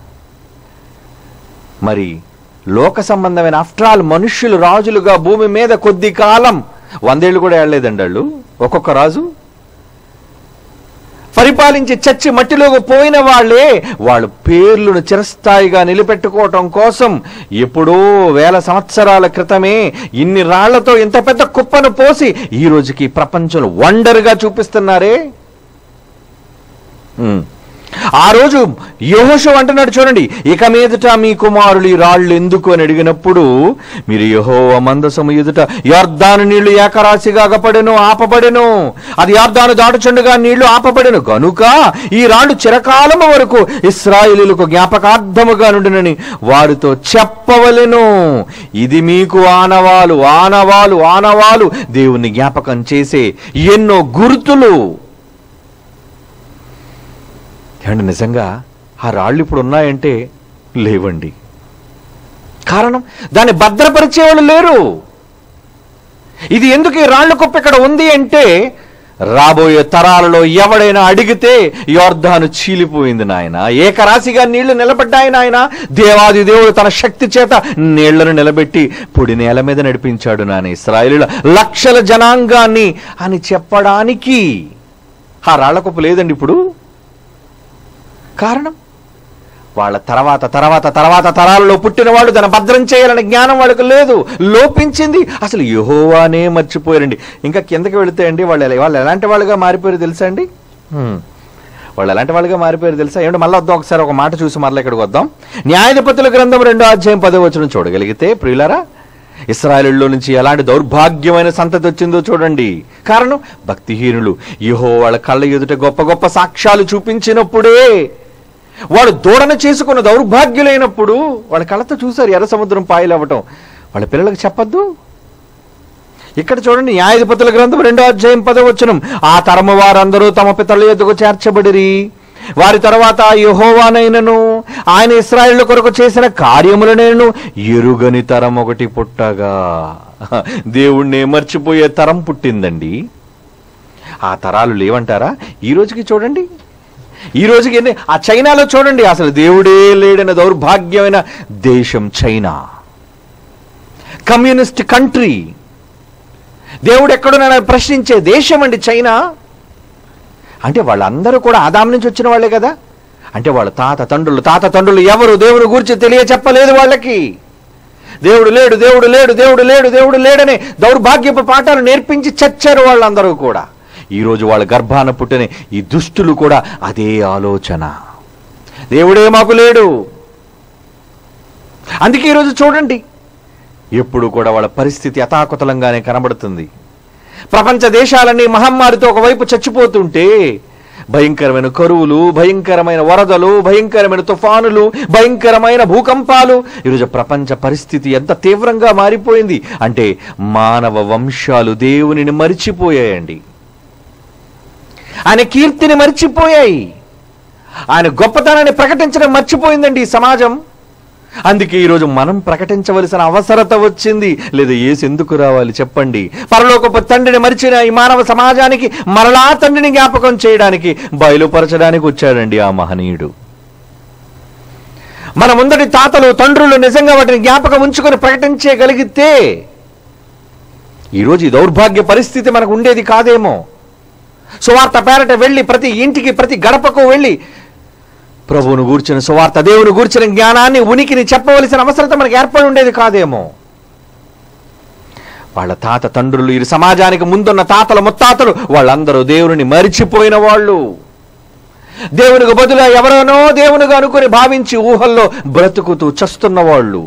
మరి లోక సంబంధమైన ఆఫ్టర్ ఆల్ మనుష్యులు రాజులుగా భూమి మీద కొద్ది కాలం వందేళ్ళు కూడా ఏడలేదండి వాళ్ళు ఒక్కొక్క రాజు పరిపాలించి చచ్చి మట్టిలోకి పోయిన వాళ్ళే వాళ్ళ పేర్లను చిరస్థాయిగా నిలబెట్టుకోవటం కోసం ఎప్పుడో వేల సంవత్సరాల క్రితమే ఇన్ని రాళ్లతో ఇంత పెద్ద కుప్పను పోసి ఈ రోజుకి ప్రపంచంలో వండర్గా చూపిస్తున్నారే ఉమ్. ఆ రోజు యెహోషు అంటున్నాడు చూడండి ఇక మీదట మీ కుమారులు ఈ రాళ్ళు ఎందుకు అని అడిగినప్పుడు మీరు యెహోవా మందసము ఎదుట యార్దాను నీళ్లు ఏకరాశిగా అగపడెను ఆపబడెను అది యార్దాను దాటుచుండగా నీళ్లు ఆపబడెను గనుక ఈ రాళ్ళు చిరకాలము వరకు ఇస్రాయేలీలకు జ్ఞాపకార్థముగా నుండినని వారితో చెప్పవలెను ఇది మీకు ఆనవాలు ఆనవాలు ఆనవాలు దేవుని జ్ఞాపకం చేసే ఎన్నో గుర్తులు ఏమండి నిజంగా ఆ రాళ్ళు ఇప్పుడు ఉన్నాయంటే లేవండి కారణం దాన్ని భద్రపరిచేవాళ్ళు లేరు ఇది ఎందుకు ఈ రాళ్ళ కుప్ప ఇక్కడ ఉంది అంటే రాబోయే తరాలలో ఎవడైనా అడిగితే యోర్ధాను చీలిపోయింది నాయన ఏకరాశిగా నీళ్లు నిలబడ్డాయి నాయన దేవాది దేవుడు తన శక్తి చేత నీళ్లను నిలబెట్టి పొడి నేల మీద నడిపించాడు నాని ఇస్రాయేలుల లక్షల జనాంగాన్ని అని చెప్పడానికి ఆ రాళ్ల కుప్ప లేదండి ఇప్పుడు కారణం వాళ్ళ తర్వాత తర్వాత తర్వాత తరాలలో పుట్టిన వాళ్ళు దాన్ని భద్రం చేయాలనే జ్ఞానం వాళ్ళకు లేదు లోపించింది అసలు యహోవానే మర్చిపోయారండి ఇంకా కిందకి వెళితే అండి వాళ్ళు ఎలా- వాళ్ళు ఎలాంటి వాళ్ళుగా మారిపోయారు తెలుసా అండి హ్మ్. వాళ్ళు ఎలాంటి వాళ్ళుగా మారిపోయారు తెలుసా ఏమంటే మళ్ళీ వద్దాం ఒకసారి ఒక మాట చూసి మళ్ళీ ఇక్కడికి వద్దాం న్యాయాధిపతుల గ్రంథం రెండో అధ్యాయం పదో వచనం చూడగలిగితే ప్రియులారా ఇస్రాయలులో నుంచి ఎలాంటి దౌర్భాగ్యమైన సంతతి వచ్చిందో చూడండి కారణం భక్తిహీనులు యహో వాళ్ళ కళ్ళ ఎదుట గొప్ప గొప్ప సాక్ష్యాలు చూపించినప్పుడే వాడు దూడన చేసుకున్న దౌర్భాగ్యులైనప్పుడు వాళ్ళ కళ్ళతో చూశారు ఎర్ర సముద్రం పాయలవ్వటం వాళ్ళ పిల్లలకు చెప్పొద్దు ఇక్కడ చూడండి న్యాయాధిపతుల గ్రంథం రెండో అధ్యాయం పదవచనం ఆ తరము వారందరూ తమ పితరుల ఎదుగు చేర్చబడిరి వారి తర్వాత యహోవానైనను ఆయన ఇస్రాయేళ్ల కొరకు చేసిన కార్యములనైనను ఎరుగని తరం ఒకటి పుట్టగా దేవుణ్ణి మర్చిపోయే తరం పుట్టిందండి ఆ తరాలు లేవంటారా ఈ రోజుకి చూడండి ఈ రోజుకి ఎన్ని ఆ చైనాలో చూడండి అసలు దేవుడే లేడని దౌర్భాగ్యమైన దేశం చైనా కమ్యూనిస్ట్ కంట్రీ దేవుడు ఎక్కడున్నా ప్రశ్నించే దేశం అండి చైనా అంటే వాళ్ళందరూ కూడా ఆదాం నుంచి వచ్చిన వాళ్ళే కదా అంటే వాళ్ళ తాత తండ్రులు తాత తండ్రులు ఎవరు దేవుని గురించి తెలియ చెప్పలేదు వాళ్ళకి దేవుడు లేడు దేవుడు లేడు దేవుడు లేడు దేవుడు లేడని దౌర్భాగ్యపు పాఠాలు నేర్పించి చచ్చారు వాళ్ళందరూ కూడా ఈరోజు వాళ్ళ గర్భాన పుట్టిన ఈ దుష్టులు కూడా అదే ఆలోచన దేవుడే మాకు లేడు అందుకే ఈరోజు చూడండి ఎప్పుడు కూడా వాళ్ళ పరిస్థితి అతాకుతలంగానే కనబడుతుంది ప్రపంచ దేశాలన్నీ మహమ్మారితో ఒకవైపు చచ్చిపోతుంటే భయంకరమైన కరువులు భయంకరమైన వరదలు భయంకరమైన తుఫానులు భయంకరమైన భూకంపాలు ఈరోజు ప్రపంచ పరిస్థితి ఎంత తీవ్రంగా మారిపోయింది అంటే మానవ వంశాలు దేవునిని మరిచిపోయాయండి ఆయన కీర్తిని మర్చిపోయాయి ఆయన గొప్పతనాన్ని ప్రకటించడం మర్చిపోయిందండి ఈ సమాజం అందుకే ఈరోజు మనం ప్రకటించవలసిన అవసరత వచ్చింది లేదా ఏసు ఎందుకు రావాలి చెప్పండి పరలోకపు తండ్రిని మరిచిన ఈ మానవ సమాజానికి మరలా తండ్రిని జ్ఞాపకం చేయడానికి బయలుపరచడానికి వచ్చాడండి ఆ మహనీయుడు మన ముందటి తాతలు తండ్రులు నిజంగా వాటిని జ్ఞాపకం ఉంచుకొని ప్రకటించగలిగితే ఈరోజు ఈ దౌర్భాగ్య పరిస్థితి మనకు ఉండేది కాదేమో సువార్త పేరట వెళ్ళి ప్రతి ఇంటికి ప్రతి గడపకు వెళ్ళి ప్రభువును గూర్చిన సువార్త దేవుని గూర్చిన జ్ఞానాన్ని ఉనికిని చెప్పవలసిన అవసరత మనకు ఏర్పడి ఉండేది కాదేమో వాళ్ళ తాత తండ్రులు ఈ సమాజానికి ముందున్న తాతల ముత్తాతలు వాళ్ళందరూ దేవుని మరిచిపోయిన వాళ్ళు దేవునికి బదులు ఎవరనో దేవునిగా అనుకుని భావించి ఊహల్లో బ్రతుకుతూ చస్తున్న వాళ్ళు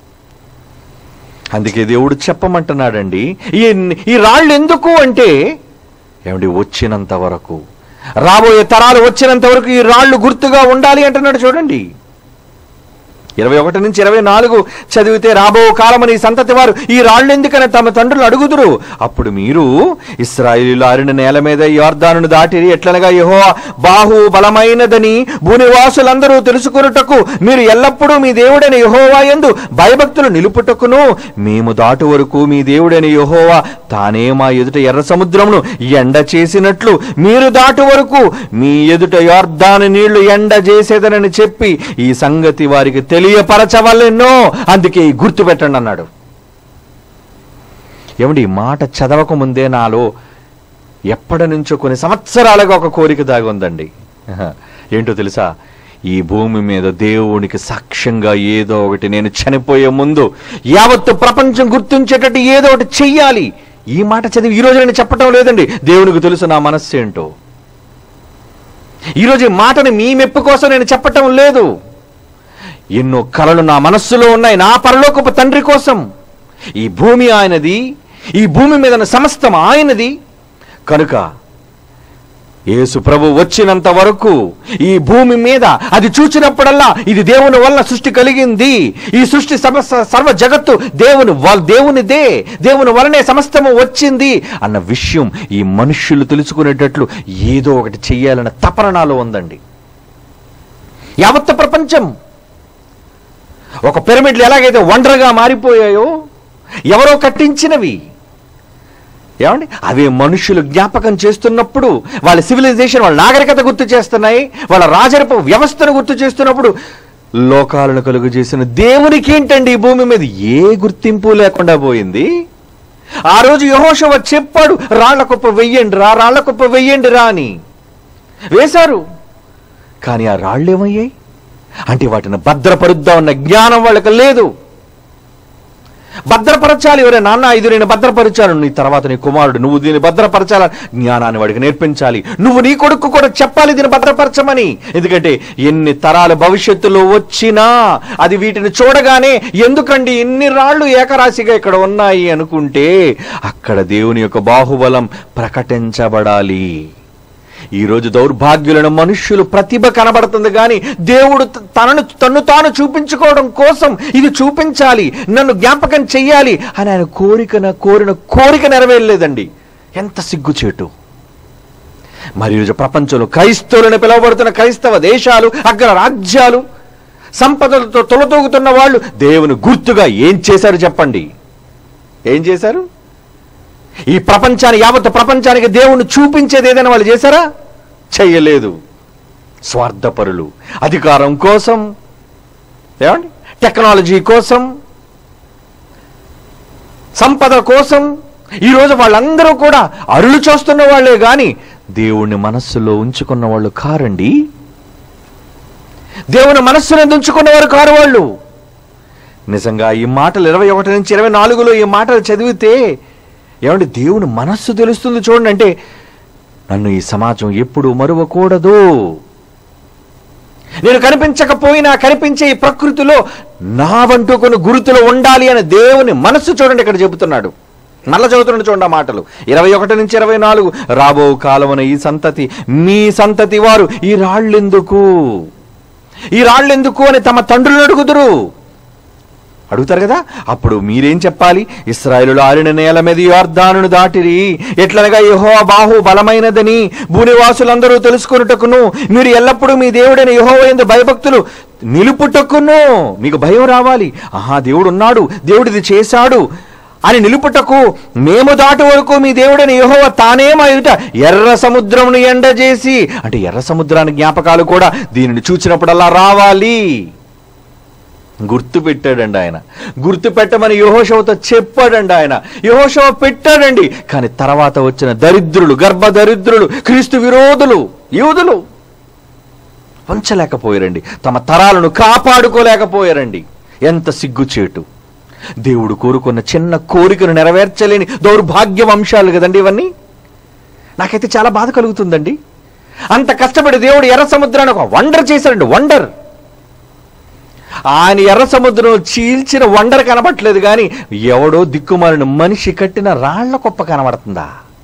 అందుకే దేవుడు చెప్పమంటున్నాడండి ఈ ఈ రాళ్ళు ఎందుకు అంటే ఏమండి వచ్చినంత వరకు రాబోయే తరాలు వచ్చినంత వరకు ఈ రాళ్ళు గుర్తుగా ఉండాలి అంటున్నాడు చూడండి ఇరవై ఒకటి నుంచి ఇరవై నాలుగు చదివితే రాబో కాలమని ఈ సంతతి వారు ఈ రాళ్ళు ఎందుకని తమ తండ్రులు అడుగుదురు అప్పుడు మీరు ఇస్రాయిలు ఆరిన నేల మీద యోర్దానును దాటి ఎట్లనగా యహో బాహు బలమైనదని భూనివాసులందరూ తెలుసుకున్నటకు మీరు ఎల్లప్పుడూ మీ దేవుడైన యహోవా ఎందు భయభక్తులు నిలుపుటకును మేము దాటు వరకు మీ దేవుడైన యహోవా తానే మా ఎదుట ఎర్ర సముద్రమును ఎండ చేసినట్లు మీరు దాటు వరకు మీ ఎదుట యోర్దాను నీళ్లు ఎండ చేసేదనని చెప్పి ఈ సంగతి వారికి తెలియ తెలియపరచవలెన్నో అందుకే ఈ గుర్తు పెట్టండి అన్నాడు ఏమండి ఈ మాట చదవక ముందే నాలో ఎప్పటి నుంచో కొన్ని సంవత్సరాలుగా ఒక కోరిక దాగి ఉందండి ఆహా. ఏంటో తెలుసా ఈ భూమి మీద దేవునికి సాక్ష్యంగా ఏదో ఒకటి నేను చనిపోయే ముందు యావత్తు ప్రపంచం గుర్తించేటట్టు ఏదో ఒకటి చెయ్యాలి ఈ మాట చదివి ఈ రోజు నేను చెప్పటం లేదండి దేవునికి తెలుసు నా మనస్సు ఏంటో ఈరోజు ఈ మాటని మీ మెప్పు కోసం నేను చెప్పటం లేదు ఎన్నో కలలు నా మనస్సులో ఉన్నాయి నా పరలోకపు తండ్రి కోసం ఈ భూమి ఆయనది ఈ భూమి మీద ఉన్న సమస్తం ఆయనది కనుక యేసు ప్రభు వచ్చినంత వరకు ఈ భూమి మీద అది చూచినప్పుడల్లా ఇది దేవుని వల్ల సృష్టి కలిగింది ఈ సృష్టి సర్వ సర్వ జగత్తు దేవుని వల్- దేవునిదే దేవుని వలనే సమస్తము వచ్చింది అన్న విషయం ఈ మనుష్యులు తెలుసుకునేటట్లు ఏదో ఒకటి చెయ్యాలన్న తపన నాలో ఉందండి యావత్ ప్రపంచం ఒక పిరమిడ్లు ఎలాగైతే వండర్గా మారిపోయాయో ఎవరో కట్టించినవి ఏమండి అవి మనుషులు జ్ఞాపకం చేస్తున్నప్పుడు వాళ్ళ సివిలైజేషన్ వాళ్ళ నాగరికత గుర్తు చేస్తున్నాయి వాళ్ళ రాజరిప వ్యవస్థను గుర్తు చేస్తున్నప్పుడు లోకాలను కలుగు చేసిన దేవునికి ఏంటండి ఈ భూమి మీద ఏ గుర్తింపు లేకుండా పోయింది ఆ రోజు యహోషవ చెప్పాడు రాళ్ల కుప్ప వెయ్యండి రా రాళ్ల కుప్ప వెయ్యండి రా అని వేశారు కానీ ఆ రాళ్ళు ఏమయ్యాయి అంటే వాటిని భద్రపరుద్దామన్న జ్ఞానం వాళ్ళకి లేదు భద్రపరచాలి ఎవరే నాన్న ఇది నేను భద్రపరచాను నీ తర్వాత నీ కుమారుడు నువ్వు దీన్ని భద్రపరచాల జ్ఞానాన్ని వాడికి నేర్పించాలి నువ్వు నీ కొడుకు కూడా చెప్పాలి దీన్ని భద్రపరచమని ఎందుకంటే ఎన్ని తరాల భవిష్యత్తులో వచ్చినా అది వీటిని చూడగానే ఎందుకండి ఇన్ని రాళ్ళు ఏకరాశిగా ఇక్కడ ఉన్నాయి అనుకుంటే అక్కడ దేవుని యొక్క బాహుబలం ప్రకటించబడాలి ఈ రోజు దౌర్భాగ్యులను మనుష్యులు ప్రతిభ కనబడుతుంది కానీ దేవుడు త- తనను తన్ను తాను చూపించుకోవడం కోసం ఇది చూపించాలి నన్ను జ్ఞాపకం చెయ్యాలి అని ఆయన కోరికన కోరిన కోరిక నెరవేరలేదండి ఎంత సిగ్గుచేటు మరి ఈరోజు ప్రపంచంలో క్రైస్తవులను పిలువబడుతున్న క్రైస్తవ దేశాలు అగ్ర రాజ్యాలు సంపదలతో తొలతూగుతున్న వాళ్ళు దేవుని గుర్తుగా ఏం చేశారు చెప్పండి ఏం చేశారు ఈ ప్రపంచాన్ని యావత్ ప్రపంచానికి దేవుణ్ణి చూపించేది ఏదైనా వాళ్ళు చేశారా చెయ్యలేదు స్వార్థపరులు అధికారం కోసం ఏమండి టెక్నాలజీ కోసం సంపద కోసం ఈరోజు వాళ్ళందరూ కూడా అరులు చూస్తున్న వాళ్ళే గాని దేవుణ్ణి మనస్సులో ఉంచుకున్న వాళ్ళు కారండి దేవుని మనస్సును ఉంచుకున్నవారు కారు వాళ్ళు నిజంగా ఈ మాటలు ఇరవై ఒకటి నుంచి ఇరవై నాలుగులో ఈ మాటలు చదివితే ఏమంటే దేవుని మనస్సు తెలుస్తుంది చూడండి అంటే నన్ను ఈ సమాజం ఎప్పుడు మరువకూడదు నేను కనిపించకపోయినా కనిపించే ఈ ప్రకృతిలో నా వంటూ కొన్ని గురుతులు ఉండాలి అని దేవుని మనస్సు చూడండి ఇక్కడ చెబుతున్నాడు మళ్ళా చదువుతున్నాడు చూడండి ఆ మాటలు ఇరవై ఒకటి నుంచి ఇరవై నాలుగు రాబో కాలమున ఈ సంతతి మీ సంతతి వారు ఈ రాళ్ళెందుకు ఈ రాళ్ళెందుకు అని తమ తండ్రులు అడుగుదురు అడుగుతారు కదా అప్పుడు మీరేం చెప్పాలి ఇస్రాయేలు ఆరిన నేల మీద యోర్ధానును దాటిరి ఎట్లనగా యహో బాహు బలమైనదని భూనివాసులందరూ తెలుసుకొనుటకును మీరు ఎల్లప్పుడూ మీ దేవుడైన యహో ఎందు భయభక్తులు నిలుపుటకును మీకు భయం రావాలి ఆహా దేవుడు ఉన్నాడు దేవుడు ఇది చేశాడు అని నిలుపుటకు మేము దాటి వరకు మీ దేవుడైన యెహోవా తానే మా ఎదుట ఎర్ర సముద్రమును ఎండజేసి అంటే ఎర్ర సముద్రాన్ని జ్ఞాపకాలు కూడా దీనిని చూచినప్పుడల్లా రావాలి గుర్తు పెట్టాడండి ఆయన గుర్తు పెట్టమని యహోషవతో చెప్పాడండి ఆయన యహోషవ పెట్టాడండి కానీ తర్వాత వచ్చిన దరిద్రులు గర్భ దరిద్రులు క్రీస్తు విరోధులు యూదులు వంచలేకపోయారండి తమ తరాలను కాపాడుకోలేకపోయారండి ఎంత సిగ్గుచేటు దేవుడు కోరుకున్న చిన్న కోరికను నెరవేర్చలేని దౌర్భాగ్యం అంశాలు కదండి ఇవన్నీ నాకైతే చాలా బాధ కలుగుతుందండి అంత కష్టపడి దేవుడు ఎర్ర సముద్రాన్ని ఒక వండర్ చేశాడండి వండర్ ఆయన ఎర్ర సముద్రం చీల్చిన వండర్ కనబట్లేదు కానీ ఎవడో దిక్కుమాలిన మనిషి కట్టిన రాళ్ల కుప్ప కనబడుతుందా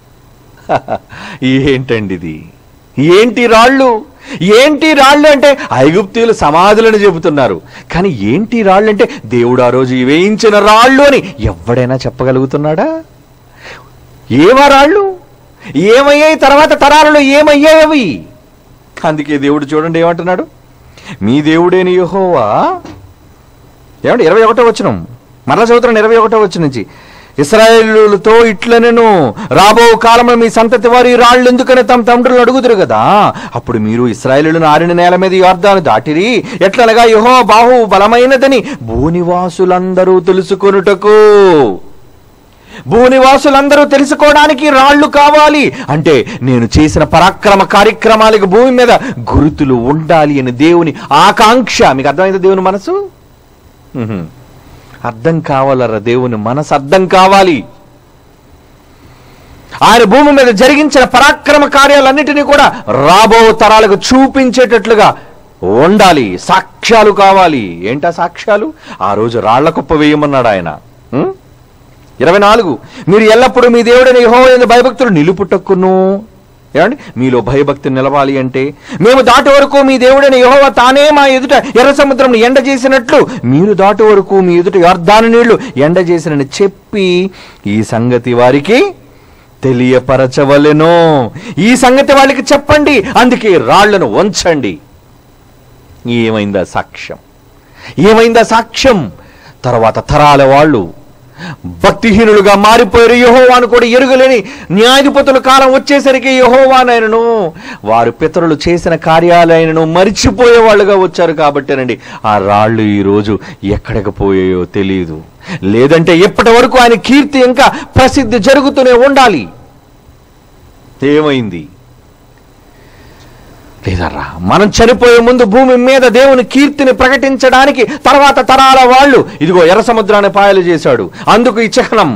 ఏంటండి ఇది ఏంటి రాళ్ళు ఏంటి రాళ్ళు అంటే ఐగుప్తీయులు సమాధులను చెబుతున్నారు కానీ ఏంటి రాళ్ళు అంటే దేవుడు ఆ రోజు వేయించిన రాళ్ళు అని ఎవడైనా చెప్పగలుగుతున్నాడా ఏవా రాళ్ళు ఏమయ్యాయి తర్వాత తరాలలో ఏమయ్యాయి అవి అందుకే దేవుడు చూడండి ఏమంటున్నాడు మీ దేవుడేని యెహోవా ఏమంటే ఇరవై ఒకటో వచ్చిన మరలా చదువుతున్నాను ఇరవై ఒకటో వచ్చి నుంచి ఇస్రాయేలులతో ఇట్లనెను రాబో కాలంలో మీ సంతతి వారు ఈ రాళ్ళు ఎందుకని తమ తండ్రులను అడుగుదురు కదా అప్పుడు మీరు ఇస్రాయేలులను ఆరిన నేల మీద యోర్దాను దాటిరి ఎట్లనగా యహో బాహు బలమైనదని భూనివాసులందరూ తెలుసుకొనుటకు భూనివాసులందరూ తెలుసుకోవడానికి రాళ్ళు కావాలి అంటే నేను చేసిన పరాక్రమ కార్యక్రమాలకు భూమి మీద గురుతులు ఉండాలి అని దేవుని ఆకాంక్ష మీకు అర్థమైంది దేవుని మనసు ఉహుం. అర్థం కావాలరా దేవుని మనసు అర్థం కావాలి ఆయన భూమి మీద జరిగించిన పరాక్రమ కార్యాలన్నిటినీ కూడా రాబో తరాలకు చూపించేటట్లుగా ఉండాలి సాక్ష్యాలు కావాలి ఏంటా సాక్ష్యాలు ఆ రోజు రాళ్ల కుప్ప వేయమన్నాడు ఆయన ఉం? ఇరవై నాలుగు మీరు ఎల్లప్పుడూ మీ దేవుడైన యెహోవా భయభక్తులు నిలుపుటక్కును ఏమండి మీలో భయభక్తి నిలవాలి అంటే మేము దాటి వరకు మీ దేవుడైన యెహోవా తానే మా ఎదుట ఎర్ర సముద్రం ఎండ చేసినట్లు మీరు దాటి వరకు మీ ఎదుట అర్ధాను నీళ్లు ఎండ చేసినని చెప్పి ఈ సంగతి వారికి తెలియపరచవలెను ఈ సంగతి వాళ్ళకి చెప్పండి అందుకే రాళ్లను వంచండి ఏమైందా సాక్ష్యం ఏమైందా సాక్ష్యం తర్వాత తరాల వాళ్ళు భక్తిహీనులుగా మారిపోయారు యహోవాను కూడా ఎరుగలేని న్యాయాధిపతుల కాలం వచ్చేసరికి యహోవానైనను వారు పితరులు చేసిన కార్యాలయనను మరిచిపోయే వాళ్ళుగా వచ్చారు కాబట్టేనండి ఆ రాళ్ళు ఈరోజు ఎక్కడికి పోయాయో తెలియదు లేదంటే ఇప్పటి వరకు ఆయన కీర్తి ఇంకా ప్రసిద్ధి జరుగుతూనే ఉండాలి ఏమైంది లేదర్రా మనం చనిపోయే ముందు భూమి మీద దేవుని కీర్తిని ప్రకటించడానికి తర్వాత తరాల వాళ్ళు ఇదిగో ఎర్ర సముద్రాన్ని పాయలు చేశాడు అందుకు ఈ చిహ్నం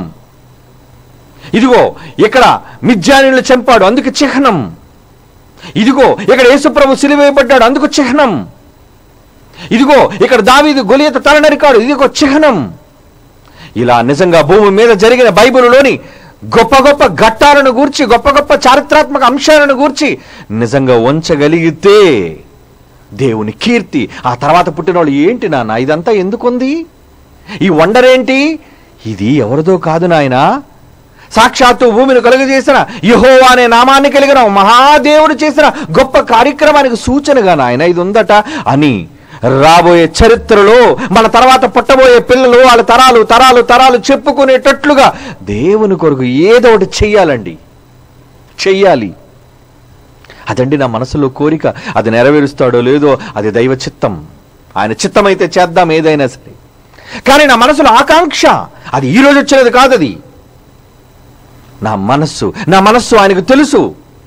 ఇదిగో ఇక్కడ మిజ్జానీలు చంపాడు అందుకు చిహ్నం ఇదిగో ఇక్కడ యేసుప్రభు సిలివేయబడ్డాడు అందుకు చిహ్నం ఇదిగో ఇక్కడ దావీదు గొలియత తల నరికాడు ఇదిగో చిహ్నం ఇలా నిజంగా భూమి మీద జరిగిన బైబిలులోని గొప్ప గొప్ప ఘట్టాలను గూర్చి గొప్ప గొప్ప చారిత్రాత్మక అంశాలను గూర్చి నిజంగా ఉంచగలిగితే దేవుని కీర్తి ఆ తర్వాత పుట్టిన వాళ్ళు ఏంటి నాన్న ఇదంతా ఎందుకుంది ఈ వండర్ ఏంటి ఇది ఎవరిదో కాదు నాయనా సాక్షాత్తు భూమిని కలుగజేసిన యహోవా అనే నామాన్ని కలిగిన మహాదేవుడు చేసిన గొప్ప కార్యక్రమానికి సూచనగా నాయన ఇది ఉందట అని రాబోయే చరిత్రలో మన తర్వాత పుట్టబోయే పిల్లలు వాళ్ళ తరాలు తరాలు తరాలు చెప్పుకునేటట్లుగా దేవుని కొరకు ఏదో ఒకటి చెయ్యాలండి చెయ్యాలి అదండి నా మనసులో కోరిక అది నెరవేరుస్తాడో లేదో అది దైవ చిత్తం ఆయన చిత్తమైతే చేద్దాం ఏదైనా సరే కానీ నా మనసులో ఆకాంక్ష అది ఈ రోజు వచ్చినది కాదు అది నా మనస్సు నా మనస్సు ఆయనకు తెలుసు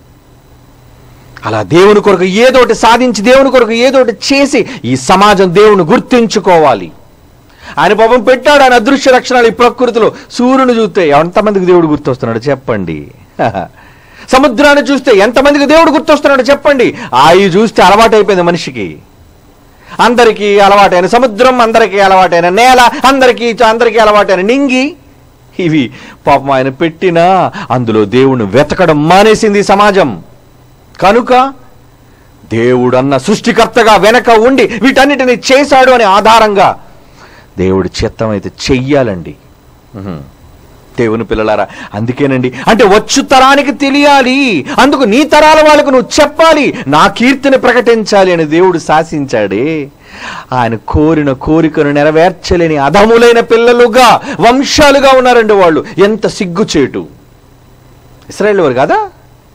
అలా దేవుని కొరకు ఏదోటి సాధించి దేవుని కొరకు ఏదోటి చేసి ఈ సమాజం దేవుని గుర్తించుకోవాలి ఆయన పాపం పెట్టాడు ఆయన అదృశ్య లక్షణాలు ఈ ప్రకృతిలో సూర్యుని చూస్తే ఎంతమందికి దేవుడు గుర్తొస్తున్నాడు చెప్పండి సముద్రాన్ని చూస్తే ఎంతమందికి దేవుడు గుర్తొస్తున్నాడు చెప్పండి ఆయి చూస్తే అలవాటైపోయింది మనిషికి అందరికీ అలవాటైన సముద్రం అందరికీ అలవాటైన నేల అందరికీ అందరికీ అలవాటైన నింగి ఇవి పాపం ఆయన పెట్టిన అందులో దేవుణ్ణి వెతకడం మానేసింది ఈ సమాజం కనుక దేవుడన్న సృష్టికర్తగా వెనక ఉండి వీటన్నిటిని చేశాడు అనే ఆధారంగా దేవుడి చిత్తం అయితే చెయ్యాలండి ఉహుం. దేవుని పిల్లలారా అందుకేనండి అంటే వచ్చు తరానికి తెలియాలి అందుకు నీ తరాల వాళ్ళకు నువ్వు చెప్పాలి నా కీర్తిని ప్రకటించాలి అని దేవుడు శాసించాడే ఆయన కోరిన కోరికను నెరవేర్చలేని అధములైన పిల్లలుగా వంశాలుగా ఉన్నారండి వాళ్ళు ఎంత సిగ్గుచేటు ఇస్రాయేల్ వారు కదా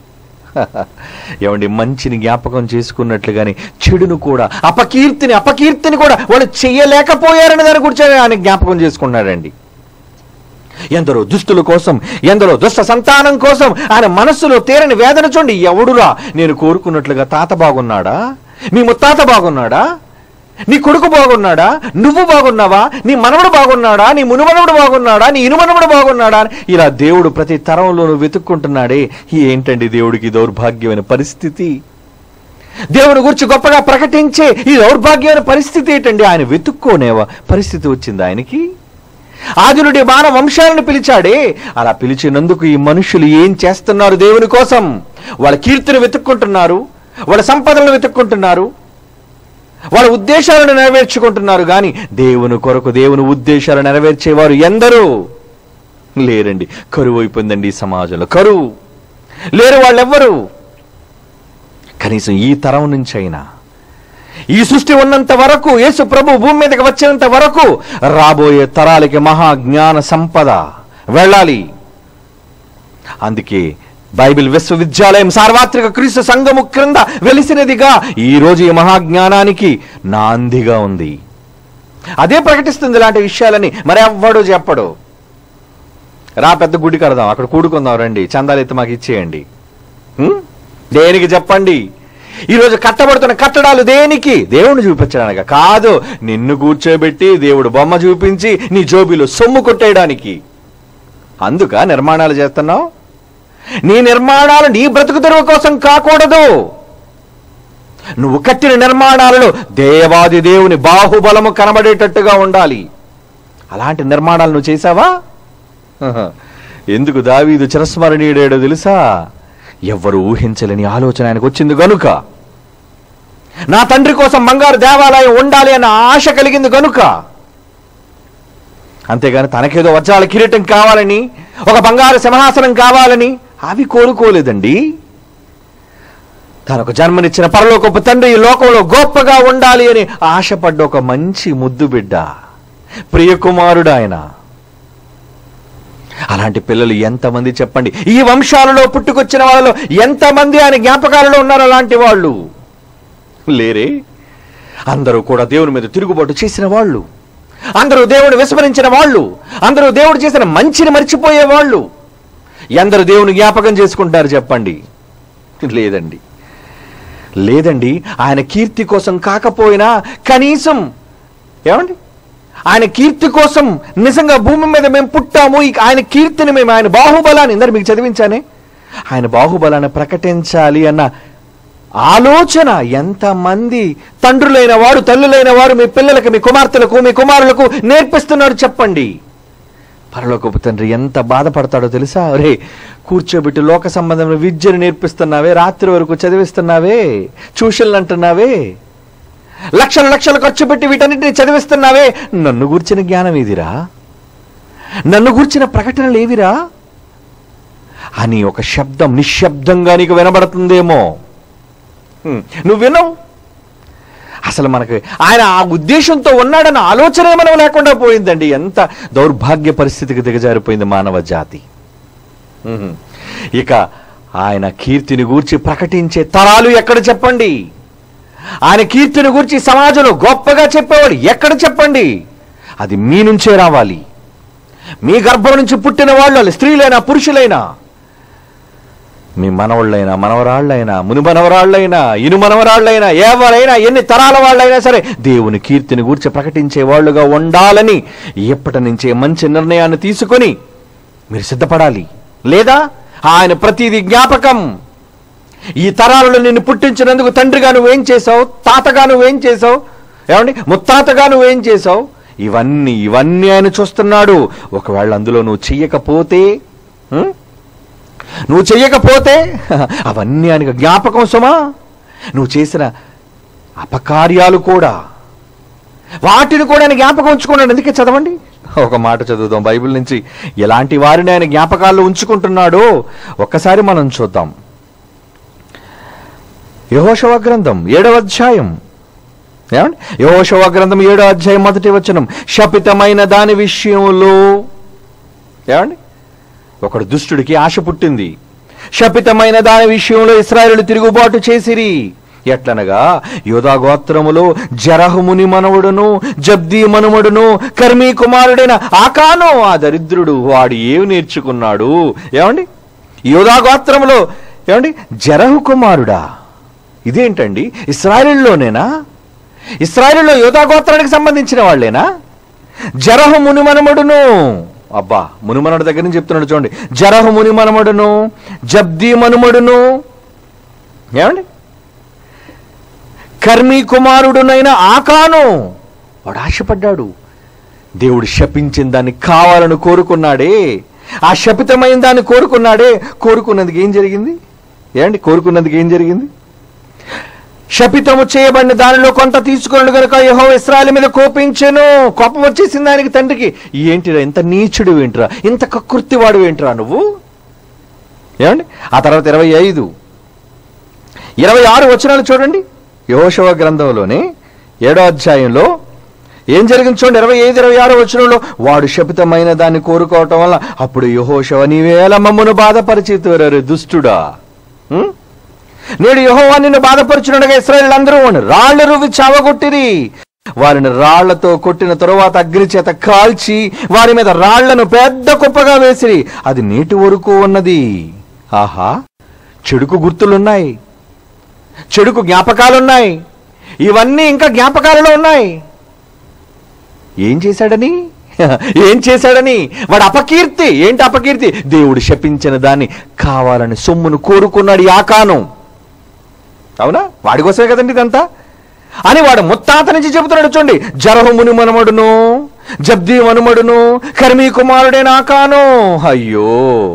ఏమండి మంచిని జ్ఞాపకం చేసుకున్నట్లుగానే చెడును కూడా అపకీర్తిని అపకీర్తిని కూడా వాళ్ళు చెయ్యలేకపోయారని దాని గురించి ఆయన జ్ఞాపకం చేసుకున్నాడండి ఎందరో దుస్తుల కోసం ఎందరో దుష్ట సంతానం కోసం ఆయన మనస్సులో తీరని వేదన చూడండి ఎవడురా నేను కోరుకున్నట్లుగా తాత బాగున్నాడా నీ ముత్తాత బాగున్నాడా నీ కొడుకు బాగున్నాడా నువ్వు బాగున్నావా నీ మనవడు బాగున్నాడా నీ మునుమనవుడు బాగున్నాడా నీ ఇనుమనవుడు బాగున్నాడా అని ఇలా దేవుడు ప్రతి తరంలోనూ వెతుక్కుంటున్నాడే ఏంటండి దేవుడికి దౌర్భాగ్యమైన పరిస్థితి దేవుని గురించి గొప్పగా ప్రకటించే ఈ దౌర్భాగ్యమైన పరిస్థితి ఏంటండి ఆయన వెతుక్కోనేవా పరిస్థితి వచ్చింది ఆయనకి ఆది నుండి మానవ వంశాలను పిలిచాడే అలా పిలిచినందుకు ఈ మనుషులు ఏం చేస్తున్నారు దేవుని కోసం వాళ్ళ కీర్తిని వెతుక్కుంటున్నారు వాళ్ళ సంపదలను వెతుక్కుంటున్నారు వాళ్ళ ఉద్దేశాలను నెరవేర్చుకుంటున్నారు కానీ దేవుని కొరకు దేవుని ఉద్దేశాలు నెరవేర్చేవారు ఎందరూ లేరండి కరువు అయిపోయిందండి ఈ సమాజంలో కరువు లేరు వాళ్ళెవ్వరు కనీసం ఈ తరం నుంచి అయినా ఈ సృష్టి ఉన్నంత వరకు యేసు ప్రభు భూమి మీదకి వచ్చినంత వరకు రాబోయే తరాలకి మహా జ్ఞాన సంపద వెళ్ళాలి అందుకే బైబిల్ విశ్వవిద్యాలయం సార్వత్రిక క్రీస్తు సంఘము క్రింద వెలిసినదిగా ఈ రోజు ఈ మహాజ్ఞానానికి నాందిగా ఉంది అదే ప్రకటిస్తుంది ఇలాంటి విషయాలని మరి ఎవ్వడు చెప్పడు రా పెద్ద గుడి కడదాం అక్కడ కూడుకుందాం రండి చందాలు ఎత్తి మాకు ఇచ్చేయండి హ్మ్? దేనికి చెప్పండి ఈరోజు కట్టబడుతున్న కట్టడాలు దేనికి దేవుణ్ణి చూపించడానికి కాదు నిన్ను కూర్చోబెట్టి దేవుడు బొమ్మ చూపించి నీ జోబీలో సొమ్ము కొట్టేయడానికి అందుక నిర్మాణాలు చేస్తున్నావు నీ నిర్మాణాలు నీ బ్రతుకు తెరువు కోసం కాకూడదు నువ్వు కట్టిన నిర్మాణాలలో దేవాది దేవుని బాహుబలము కనబడేటట్టుగా ఉండాలి అలాంటి నిర్మాణాలు నువ్వు చేశావా హహ. ఎందుకు దావీదు చిరస్మరణీయుడేడో తెలుసా ఎవ్వరు ఊహించలేని ఆలోచన ఆయనకు వచ్చింది గనుక నా తండ్రి కోసం బంగారు దేవాలయం ఉండాలి అన్న ఆశ కలిగింది గనుక అంతేగాని తనకేదో వజ్రాల కిరీటం కావాలని ఒక బంగారు సింహాసనం కావాలని అవి కోరుకోలేదండి తనకు జన్మనిచ్చిన పరలోకపు తండ్రి ఈ లోకంలో గొప్పగా ఉండాలి అని ఆశపడ్డ ఒక మంచి ముద్దు బిడ్డ ప్రియకుమారుడు ఆయన అలాంటి పిల్లలు ఎంతమంది చెప్పండి ఈ వంశాలలో పుట్టుకొచ్చిన వాళ్ళలో ఎంతమంది ఆయన జ్ఞాపకాలలో ఉన్నారు అలాంటి వాళ్ళు లేరే అందరూ కూడా దేవుని మీద తిరుగుబాటు చేసిన వాళ్ళు అందరూ దేవుని విస్మరించిన వాళ్ళు అందరూ దేవుడు చేసిన మంచిని మర్చిపోయే వాళ్ళు ఎందరు దేవుని జ్ఞాపకం చేసుకుంటారు చెప్పండి లేదండి లేదండి ఆయన కీర్తి కోసం కాకపోయినా కనీసం ఏమండి ఆయన కీర్తి కోసం నిజంగా భూమి మీద మేము పుట్టాము ఈ ఆయన కీర్తిని మేము ఆయన బాహుబలాన్ని ఇందరు మీకు చదివించానే ఆయన బాహుబలాన్ని ప్రకటించాలి అన్న ఆలోచన ఎంతమంది తండ్రులైన వారు తల్లులైన వారు మీ పిల్లలకు మీ కుమార్తెలకు మీ కుమారులకు నేర్పిస్తున్నారు చెప్పండి పరలోకపు తండ్రి ఎంత బాధపడతాడో తెలుసా అరే కూర్చోబెట్టి లోక సంబంధమైన విద్యను నేర్పిస్తున్నావే రాత్రి వరకు చదివిస్తున్నావే ట్యూషన్లు అంటున్నావే లక్షల లక్షలు ఖర్చు పెట్టి వీటన్నిటిని చదివిస్తున్నావే నన్ను గూర్చిన జ్ఞానం ఏదిరా నన్ను గూర్చిన ప్రకటనలు ఏవిరా అని ఒక శబ్దం నిశ్శబ్దంగా నీకు వినబడుతుందేమో హ్మ్, నువ్వు వినవు అసలు మనకి ఆయన ఆ ఉద్దేశంతో ఉన్నాడన్న ఆలోచనే మనం లేకుండా పోయిందండి ఎంత దౌర్భాగ్య పరిస్థితికి దిగజారిపోయింది మానవ జాతి హ్మ్. ఇక ఆయన కీర్తిని గూర్చి ప్రకటించే తరాలు ఎక్కడ చెప్పండి ఆయన కీర్తిని గురించి సమాజంలో గొప్పగా చెప్పేవాడు ఎక్కడ చెప్పండి అది మీ నుంచే రావాలి మీ గర్భం నుంచి పుట్టిన వాళ్ళు స్త్రీలైనా పురుషులైనా మీ మనవాళ్ళైనా మనవరాళ్ళైనా ముని మనవరాళ్ళైనా ఇను మనవరాళ్ళైనా ఎవరైనా ఎన్ని తరాల వాళ్ళైనా సరే దేవుని కీర్తిని గూర్చి ప్రకటించే వాళ్ళుగా ఉండాలని ఎప్పటి నుంచే మంచి నిర్ణయాన్ని తీసుకొని మీరు సిద్ధపడాలి లేదా ఆయన ప్రతిదీ జ్ఞాపకం ఈ తరాలలో నిన్ను పుట్టించినందుకు తండ్రిగా నువ్వేం చేసావు తాతగా నువ్వేం చేసావు ఏమండి ముత్తాతగా నువ్వేం చేసావు ఇవన్నీ ఇవన్నీ ఆయన చూస్తున్నాడు ఒకవేళ అందులో నువ్వు చెయ్యకపోతే ఉం? నువ్వు చెయ్యకపోతే అవన్నీ ఆయనకు జ్ఞాపకం సుమా నువ్వు చేసిన అపకార్యాలు కూడా వాటిని కూడా ఆయన జ్ఞాపకం ఉంచుకున్నాడు ఎందుకే చదవండి ఒక మాట చదువుదాం బైబిల్ నుంచి ఎలాంటి వారిని ఆయన జ్ఞాపకాల్లో ఉంచుకుంటున్నాడో ఒక్కసారి మనం చూద్దాం యహోశవ గ్రంథం ఏడవ అధ్యాయం ఏమండి యహోశవ గ్రంథం ఏడో అధ్యాయం మొదటి వచనం శపితమైన దాని విషయంలో ఏమండి ఒకడు దుష్టుడికి ఆశ పుట్టింది శపితమైన దాని విషయంలో ఇస్రాయేలు తిరుగుబాటు చేసిరి ఎట్లనగా యోధా గోత్రములో జరహు ముని మనవుడును జబ్దీ మనుమడును కర్మీ కుమారుడైన ఆకాను ఆ దరిద్రుడు వాడు ఏమి నేర్చుకున్నాడు ఏమండి యోధా గోత్రములో ఏమండి జరహు కుమారుడా ఇదేంటండి ఇస్రాయేలులోనేనా ఇస్రాయేలులో యోధా గోత్రానికి సంబంధించిన వాళ్ళేనా జరహు మునిమనముడును అబ్బా మునిమనుడు దగ్గర నుంచి చెప్తున్నాడు చూడండి జరహు మునిమనముడును జబ్దీ మనుమడును ఏమండి కర్మీ కుమారుడునైన ఆకాను వాడు ఆశపడ్డాడు దేవుడు శపించిన దాన్ని కావాలని కోరుకున్నాడే ఆ శపితమైన దాన్ని కోరుకున్నాడే కోరుకున్నందుకు ఏం జరిగింది ఏమండి కోరుకున్నందుకు ఏం జరిగింది శపితము చేయబడిన దానిలో కొంత తీసుకున్నాడు కనుక యహో ఇస్రాయల్ మీద కోపించెను కోపం వచ్చేసింది ఆయనకి తండ్రికి ఏంటిరా ఇంత నీచుడు ఏంట్రా ఇంత కకృతివాడు ఏంట్రా నువ్వు ఏమండి ఆ తర్వాత ఇరవై ఐదు ఇరవై ఆరు వచనాలు చూడండి యహోశవ గ్రంథంలోనే ఏడో అధ్యాయంలో ఏం జరిగింది చూడండి ఇరవై ఐదు ఇరవై ఆరు వచనంలో వాడు శపితమైన దాన్ని కోరుకోవటం వల్ల అప్పుడు యహోశవ నీవేళ మమ్మను బాధపరిచితురారు దుష్టుడా ఉం? నేడు యహోవా నిన్ను బాధపరుచునుడగా ఇస్రాయల్ అందరూ రాళ్లు రువి చావగొట్టిరి వారిని రాళ్లతో కొట్టిన తరువాత అగ్ని చేత కాల్చి వారి మీద రాళ్లను పెద్ద కుప్పగా వేసిరి అది నేటి వరకు ఉన్నది ఆహా చెడుకు గుర్తులున్నాయి చెడుకు జ్ఞాపకాలున్నాయి ఇవన్నీ ఇంకా జ్ఞాపకాలలో ఉన్నాయి ఏం చేశాడని ఏం చేశాడని వాడు అపకీర్తి ఏంటి అపకీర్తి దేవుడు శపించిన దాన్ని కావాలని సొమ్మును కోరుకున్నాడు ఈ ఆకాను అవునా వాడి కోసమే కదండి ఇదంతా అని వాడు ముత్తాత నుంచి చెబుతున్నాడు చూడండి జరహు ముని మనమడును జబ్ది మనుమడును కర్మీ కుమారుడైన ఆకాను అయ్యో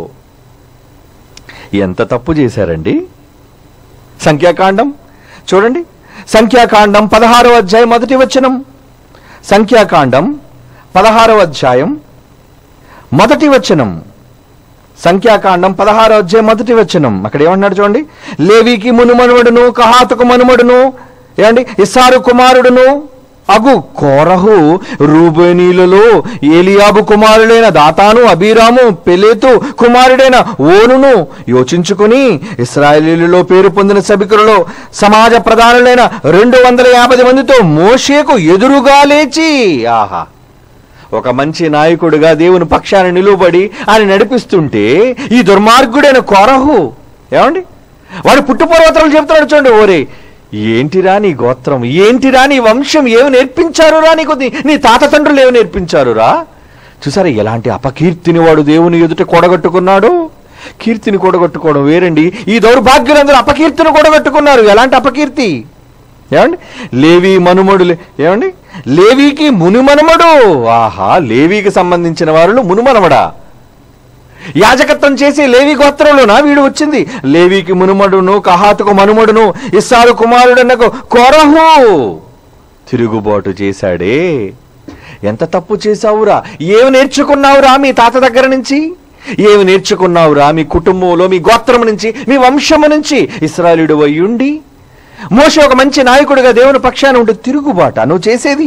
ఎంత తప్పు చేశారండి సంఖ్యాకాండం చూడండి సంఖ్యాకాండం పదహారవ అధ్యాయం మొదటి వచనం సంఖ్యాకాండం పదహారవ అధ్యాయం మొదటి వచనం సంఖ్యాకాండం పదహారవ అధ్యాయం మొదటి వచనం అక్కడ ఏమన్నాడు చూడండి లేవికి మునుమనుమడును కహాతుకు మనుమడును ఏమండి ఇస్సారు కుమారుడును అగు కోరహు రూబేనీలలో ఏలియాబు కుమారుడైన దాతాను అబీరాము పెలేతు కుమారుడైన ఓనును యోచించుకుని ఇస్రాయేలీలలో పేరు పొందిన సభికులలో సమాజ ప్రధానులైన రెండు వందల యాభై మందితో మోషేకు ఎదురుగా లేచి ఆహా ఒక మంచి నాయకుడిగా దేవుని పక్షాన నిలువబడి ఆయన నడిపిస్తుంటే ఈ దుర్మార్గుడైన కోరహు ఏమండి వాడు పుట్టుపూర్వతలు చెప్తున్నాడు చూడండి ఓరే ఏంటిరా నీ గోత్రం ఏంటిరా నీ వంశం ఏమి నేర్పించారురా నీకు నీ- నీ తాత తండ్రులు ఏమి నేర్పించారురా చూసారా ఎలాంటి అపకీర్తిని వాడు దేవుని ఎదుట కూడగట్టుకున్నాడు కీర్తిని కూడగట్టుకోవడం వేరండి ఈ దౌర్భాగ్యులందరూ అపకీర్తిని కూడగట్టుకున్నారు ఎలాంటి అపకీర్తి ఏమండి లేవి మనుమడు లే- ఏమండి లేవీకి మునిమనుమడు ఆహా లేవీకి సంబంధించిన వారు మునుమనమడా యాజకత్వం చేసి లేవి గోత్రంలోనా వీడు వచ్చింది లేవికి మునుమడును కహాతుకు మనుమడును ఇస్సారు కుమారుడనకు కోరహు తిరుగుబాటు చేశాడే ఎంత తప్పు చేశావురా ఏమి నేర్చుకున్నావురా మీ తాత దగ్గర నుంచి ఏమి నేర్చుకున్నావురా మీ కుటుంబంలో మీ గోత్రం నుంచి మీ వంశము నుంచి ఇస్రాయలుడు అయ్యుండి మోషే ఒక మంచి నాయకుడిగా దేవుని పక్షాన ఉండి తిరుగుబాట నువ్వు చేసేది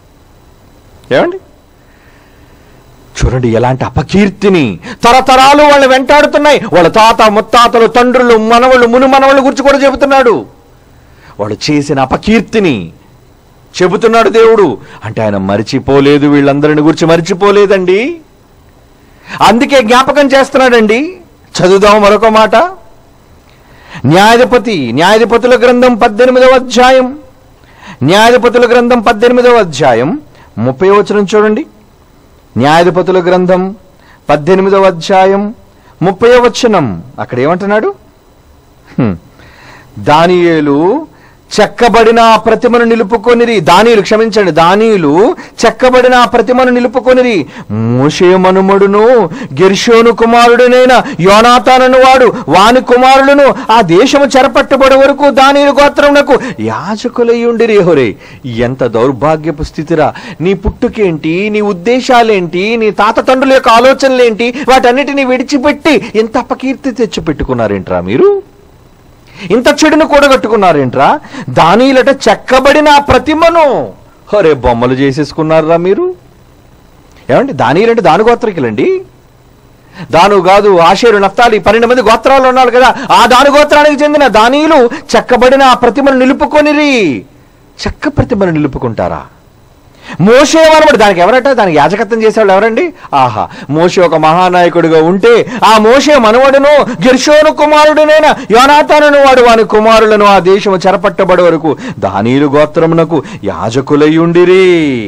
ఏమండి చూడండి ఎలాంటి అపకీర్తిని తరతరాలు వాళ్ళని వెంటాడుతున్నాయి వాళ్ళ తాత ముత్తాతలు తండ్రులు మనవళ్ళు మును మనవళ్ళు గురించి కూడా చెబుతున్నాడు వాళ్ళు చేసిన అపకీర్తిని చెబుతున్నాడు దేవుడు అంటే ఆయన మరిచిపోలేదు వీళ్ళందరిని గురించి మరిచిపోలేదండి అందుకే జ్ఞాపకం చేస్తున్నాడండి చదువుదాం మరొక మాట న్యాయాధిపతి న్యాయాధిపతుల గ్రంథం పద్దెనిమిదవ అధ్యాయం న్యాయాధిపతుల గ్రంథం పద్దెనిమిదవ అధ్యాయం ముప్పై వచనం చూడండి న్యాయాధిపతుల గ్రంథం పద్దెనిమిదవ అధ్యాయం ముప్పై వచనం అక్కడ ఏమంటున్నాడు హ్మ్. దానియేలు చెక్కబడిన ఆ ప్రతిమను నిలుపుకొనిరి దానియులు క్షమించండి దానియులు చెక్కబడిన ఆ ప్రతిమను నిలుపుకొనిరి మోషే మనుమడును గెర్షోను కుమారుడునైన యోనాతానను వాడు వాని కుమారులను ఆ దేశము చెరపట్టబడే వరకు దానియులు గోత్రమునకు యాజకులయ్యుండిరి హోరే ఎంత దౌర్భాగ్యపు స్థితిరా నీ పుట్టుకేంటి నీ ఉద్దేశాలేంటి నీ తాత తండ్రుల యొక్క ఆలోచనలేంటి వాటన్నిటిని విడిచిపెట్టి ఎంత అపకీర్తి తెచ్చిపెట్టుకున్నారేంట్రా మీరు ఇంత చెడును కూడగట్టుకున్నారేంట్రా దానిలట చెక్కబడిన ఆ ప్రతిమను అరే బొమ్మలు చేసేసుకున్నారా మీరు ఏమండి దానిలంటే దాని గోత్రికులండి దాను కాదు ఆషేరు నఫ్తాలి పన్నెండు మంది గోత్రాలు ఉన్నారు కదా ఆ దాని గోత్రానికి చెందిన దానీలు చెక్కబడిన ఆ ప్రతిమను నిలుపుకొనిరి చెక్క ప్రతిమను నిలుపుకుంటారా మోషే అనబడి దానికి ఎవరట దానికి యాజకత్వం చేసేవాళ్ళు ఎవరండి ఆహా మోషే ఒక మహానాయకుడిగా ఉంటే ఆ మోషే మనవడును గిర్షోను కుమారుడునైన యోనాతానను వాడు వాని కుమారులను ఆ దేశము చెరపట్టబడే వరకు దానీలు గోత్రమునకు యాజకులయ్యుండిరి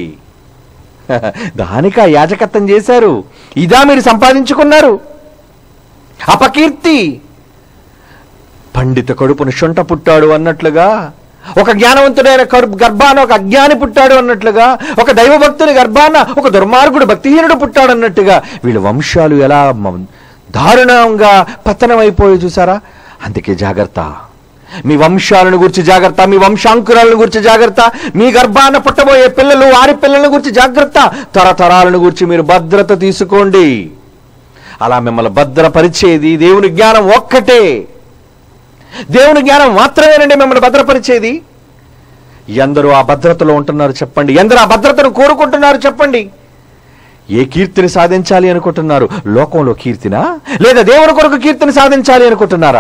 దానికి ఆ యాజకత్వం చేశారు ఇదా మీరు సంపాదించుకున్నారు అపకీర్తి పండిత కడుపును శుంఠ పుట్టాడు అన్నట్లుగా ఒక జ్ఞానవంతుడైన కడుపు గర్భాన ఒక అజ్ఞాని పుట్టాడు అన్నట్లుగా ఒక దైవభక్తుని గర్భాన ఒక దుర్మార్గుడు భక్తిహీనుడు పుట్టాడు అన్నట్టుగా వీళ్ళ వంశాలు ఎలా మ- దారుణంగా పతనమైపోయి చూసారా అందుకే జాగ్రత్త మీ వంశాలను గురించి జాగ్రత్త మీ వంశాంకురాలను గురించి జాగ్రత్త మీ గర్భాన పుట్టబోయే పిల్లలు వారి పిల్లలను గురించి జాగ్రత్త తరతరాలను గురించి మీరు భద్రత తీసుకోండి అలా మిమ్మల్ని భద్రపరిచేది దేవుని జ్ఞానం ఒక్కటే దేవుని జ్ఞానం మాత్రమేనండి మిమ్మల్ని భద్రపరిచేది ఎందరూ ఆ భద్రతలో ఉంటున్నారు చెప్పండి ఎందరూ ఆ భద్రతను కోరుకుంటున్నారు చెప్పండి ఏ కీర్తిని సాధించాలి అనుకుంటున్నారు లోకంలో కీర్తినా లేదా దేవుని కొరకు కీర్తిని సాధించాలి అనుకుంటున్నారా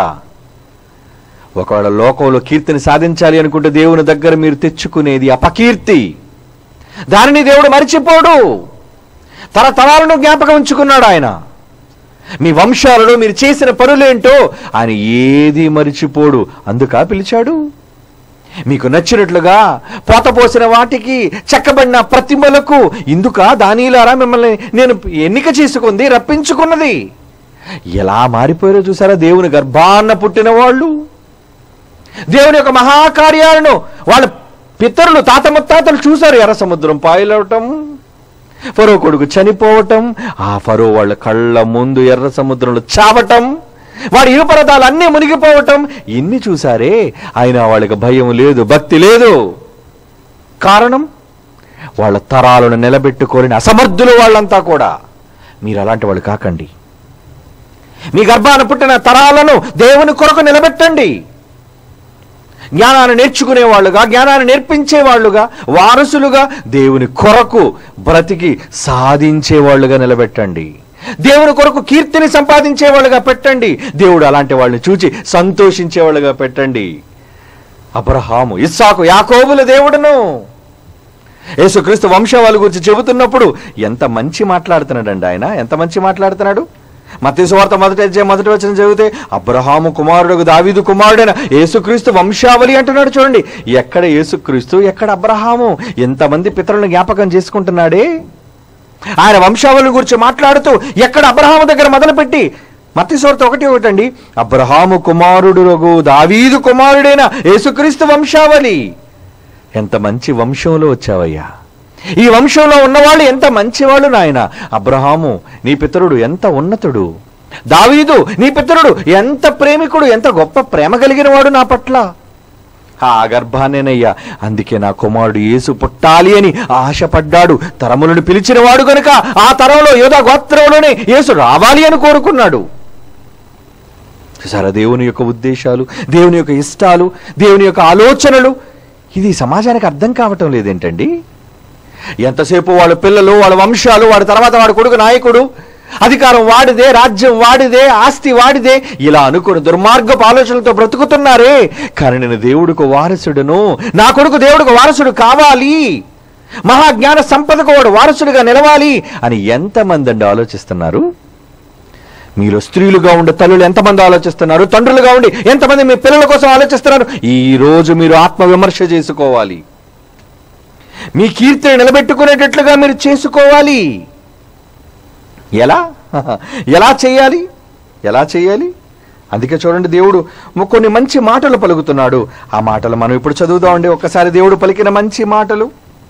ఒకవేళ లోకంలో కీర్తిని సాధించాలి అనుకుంటే దేవుని దగ్గర మీరు తెచ్చుకునేది అపకీర్తి దానిని దేవుడు మరిచిపోడు తరతరాలను జ్ఞాపకం ఉంచుకున్నాడు ఆయన మీ వంశాలలో మీరు చేసిన పనులేంటో ఆయన ఏది మరిచిపోడు అందుకా పిలిచాడు మీకు నచ్చినట్లుగా పోతపోసిన వాటికి చెక్కబడిన ప్రతిమలకు ఇందుక దానిలారా మిమ్మల్ని నేను ఎన్నిక చేసుకుంది రప్పించుకున్నది ఎలా మారిపోయారో చూసారా దేవుని గర్భాన్న పుట్టిన వాళ్ళు దేవుని యొక్క మహాకార్యాలను వాళ్ళ పితరులు తాత ముత్తాతలు చూశారు ఎర్ర సముద్రం పాయలవటం ఫరో కొడుకు చనిపోవటం ఆ ఫరో వాళ్ళ కళ్ళ ముందు ఎర్ర సముద్రంలో చావటం వాడి ఇరుపరదాలు అన్నీ మునిగిపోవటం ఇన్ని చూసారే అయినా వాళ్ళకి భయం లేదు భక్తి లేదు కారణం వాళ్ళ తరాలను నిలబెట్టుకోలేని అసమర్థులు వాళ్ళంతా కూడా మీరు అలాంటి వాళ్ళు కాకండి మీ గర్భాన పుట్టిన తరాలను దేవుని కొరకు నిలబెట్టండి జ్ఞానాన్ని నేర్చుకునే వాళ్ళుగా జ్ఞానాన్ని నేర్పించే వాళ్ళుగా వారసులుగా దేవుని కొరకు బ్రతికి సాధించే వాళ్ళుగా నిలబెట్టండి దేవుని కొరకు కీర్తిని సంపాదించే వాళ్ళుగా పెట్టండి దేవుడు అలాంటి వాళ్ళని చూచి సంతోషించే వాళ్ళుగా పెట్టండి అబ్రహాము ఇస్సాకు యాకోబుల దేవుడును యేసుక్రీస్తు వంశవాళ్ళ గురించి చెబుతున్నప్పుడు ఎంత మంచి మాట్లాడుతున్నాడండి ఆయన ఎంత మంచి మాట్లాడుతున్నాడు మత్తయి సువార్త మొదటి అధ్యాయం మొదటి వచ్చిన చదివితే అబ్రహాము కుమారుడు దావీదు కుమారుడైన యేసుక్రీస్తు వంశావళి అంటున్నాడు చూడండి ఎక్కడ యేసుక్రీస్తు ఎక్కడ అబ్రహాము ఎంతమంది పితరులను జ్ఞాపకం చేసుకుంటున్నాడే ఆయన వంశావళి గురించి మాట్లాడుతూ ఎక్కడ అబ్రహాము దగ్గర మొదలుపెట్టి మత్తి సువార్త ఒకటి ఒకటండి అబ్రహాము కుమారుడు రఘు దావీదు కుమారుడైన యేసుక్రీస్తు వంశావళి ఎంత మంచి వంశంలో వచ్చావయ్యా ఈ వంశంలో ఉన్నవాళ్ళు ఎంత మంచివాళ్ళు నాయన అబ్రహాము నీ పితరుడు ఎంత ఉన్నతుడు దావీదు నీ పితరుడు ఎంత ప్రేమికుడు ఎంత గొప్ప ప్రేమ కలిగిన వాడు నా పట్ల ఆ గర్భాన్నేనయ్యా అందుకే నా కుమారుడు యేసు పుట్టాలి అని ఆశపడ్డాడు తరములను పిలిచినవాడు గనుక ఆ తరంలో యోధా గోత్రంలోనే యేసు రావాలి అని కోరుకున్నాడు చూసారా దేవుని యొక్క ఉద్దేశాలు దేవుని యొక్క ఇష్టాలు దేవుని యొక్క ఆలోచనలు ఇది సమాజానికి అర్థం కావటం లేదేంటండి ఎంతసేపు వాళ్ళ పిల్లలు వాళ్ళ వంశాలు వాడి తర్వాత వాడి కొడుకు నాయకుడు అధికారం వాడిదే రాజ్యం వాడిదే ఆస్తి వాడిదే ఇలా అనుకుని దుర్మార్గపు ఆలోచనలతో బ్రతుకుతున్నారే కానీ నేను దేవుడికి వారసుడును నా కొడుకు దేవుడికి వారసుడు కావాలి మహాజ్ఞాన సంపదకు వాడు వారసుడిగా నిలవాలి అని ఎంతమంది అండి ఆలోచిస్తున్నారు మీలో స్త్రీలుగా ఉండే తల్లులు ఎంతమంది ఆలోచిస్తున్నారు తండ్రులుగా ఉండి ఎంతమంది మీ పిల్లల కోసం ఆలోచిస్తున్నారు ఈ రోజు మీరు ఆత్మ విమర్శ చేసుకోవాలి మీ కీర్తిని నిలబెట్టుకునేటట్లుగా మీరు చేసుకోవాలి ఎలా ఎలా చేయాలి ఎలా చేయాలి అందుకే చూడండి దేవుడు కొన్ని మంచి మాటలు పలుకుతున్నాడు ఆ మాటలు మనం ఇప్పుడు చదువుదామండి ఒక్కసారి దేవుడు పలికిన మంచి మాటలు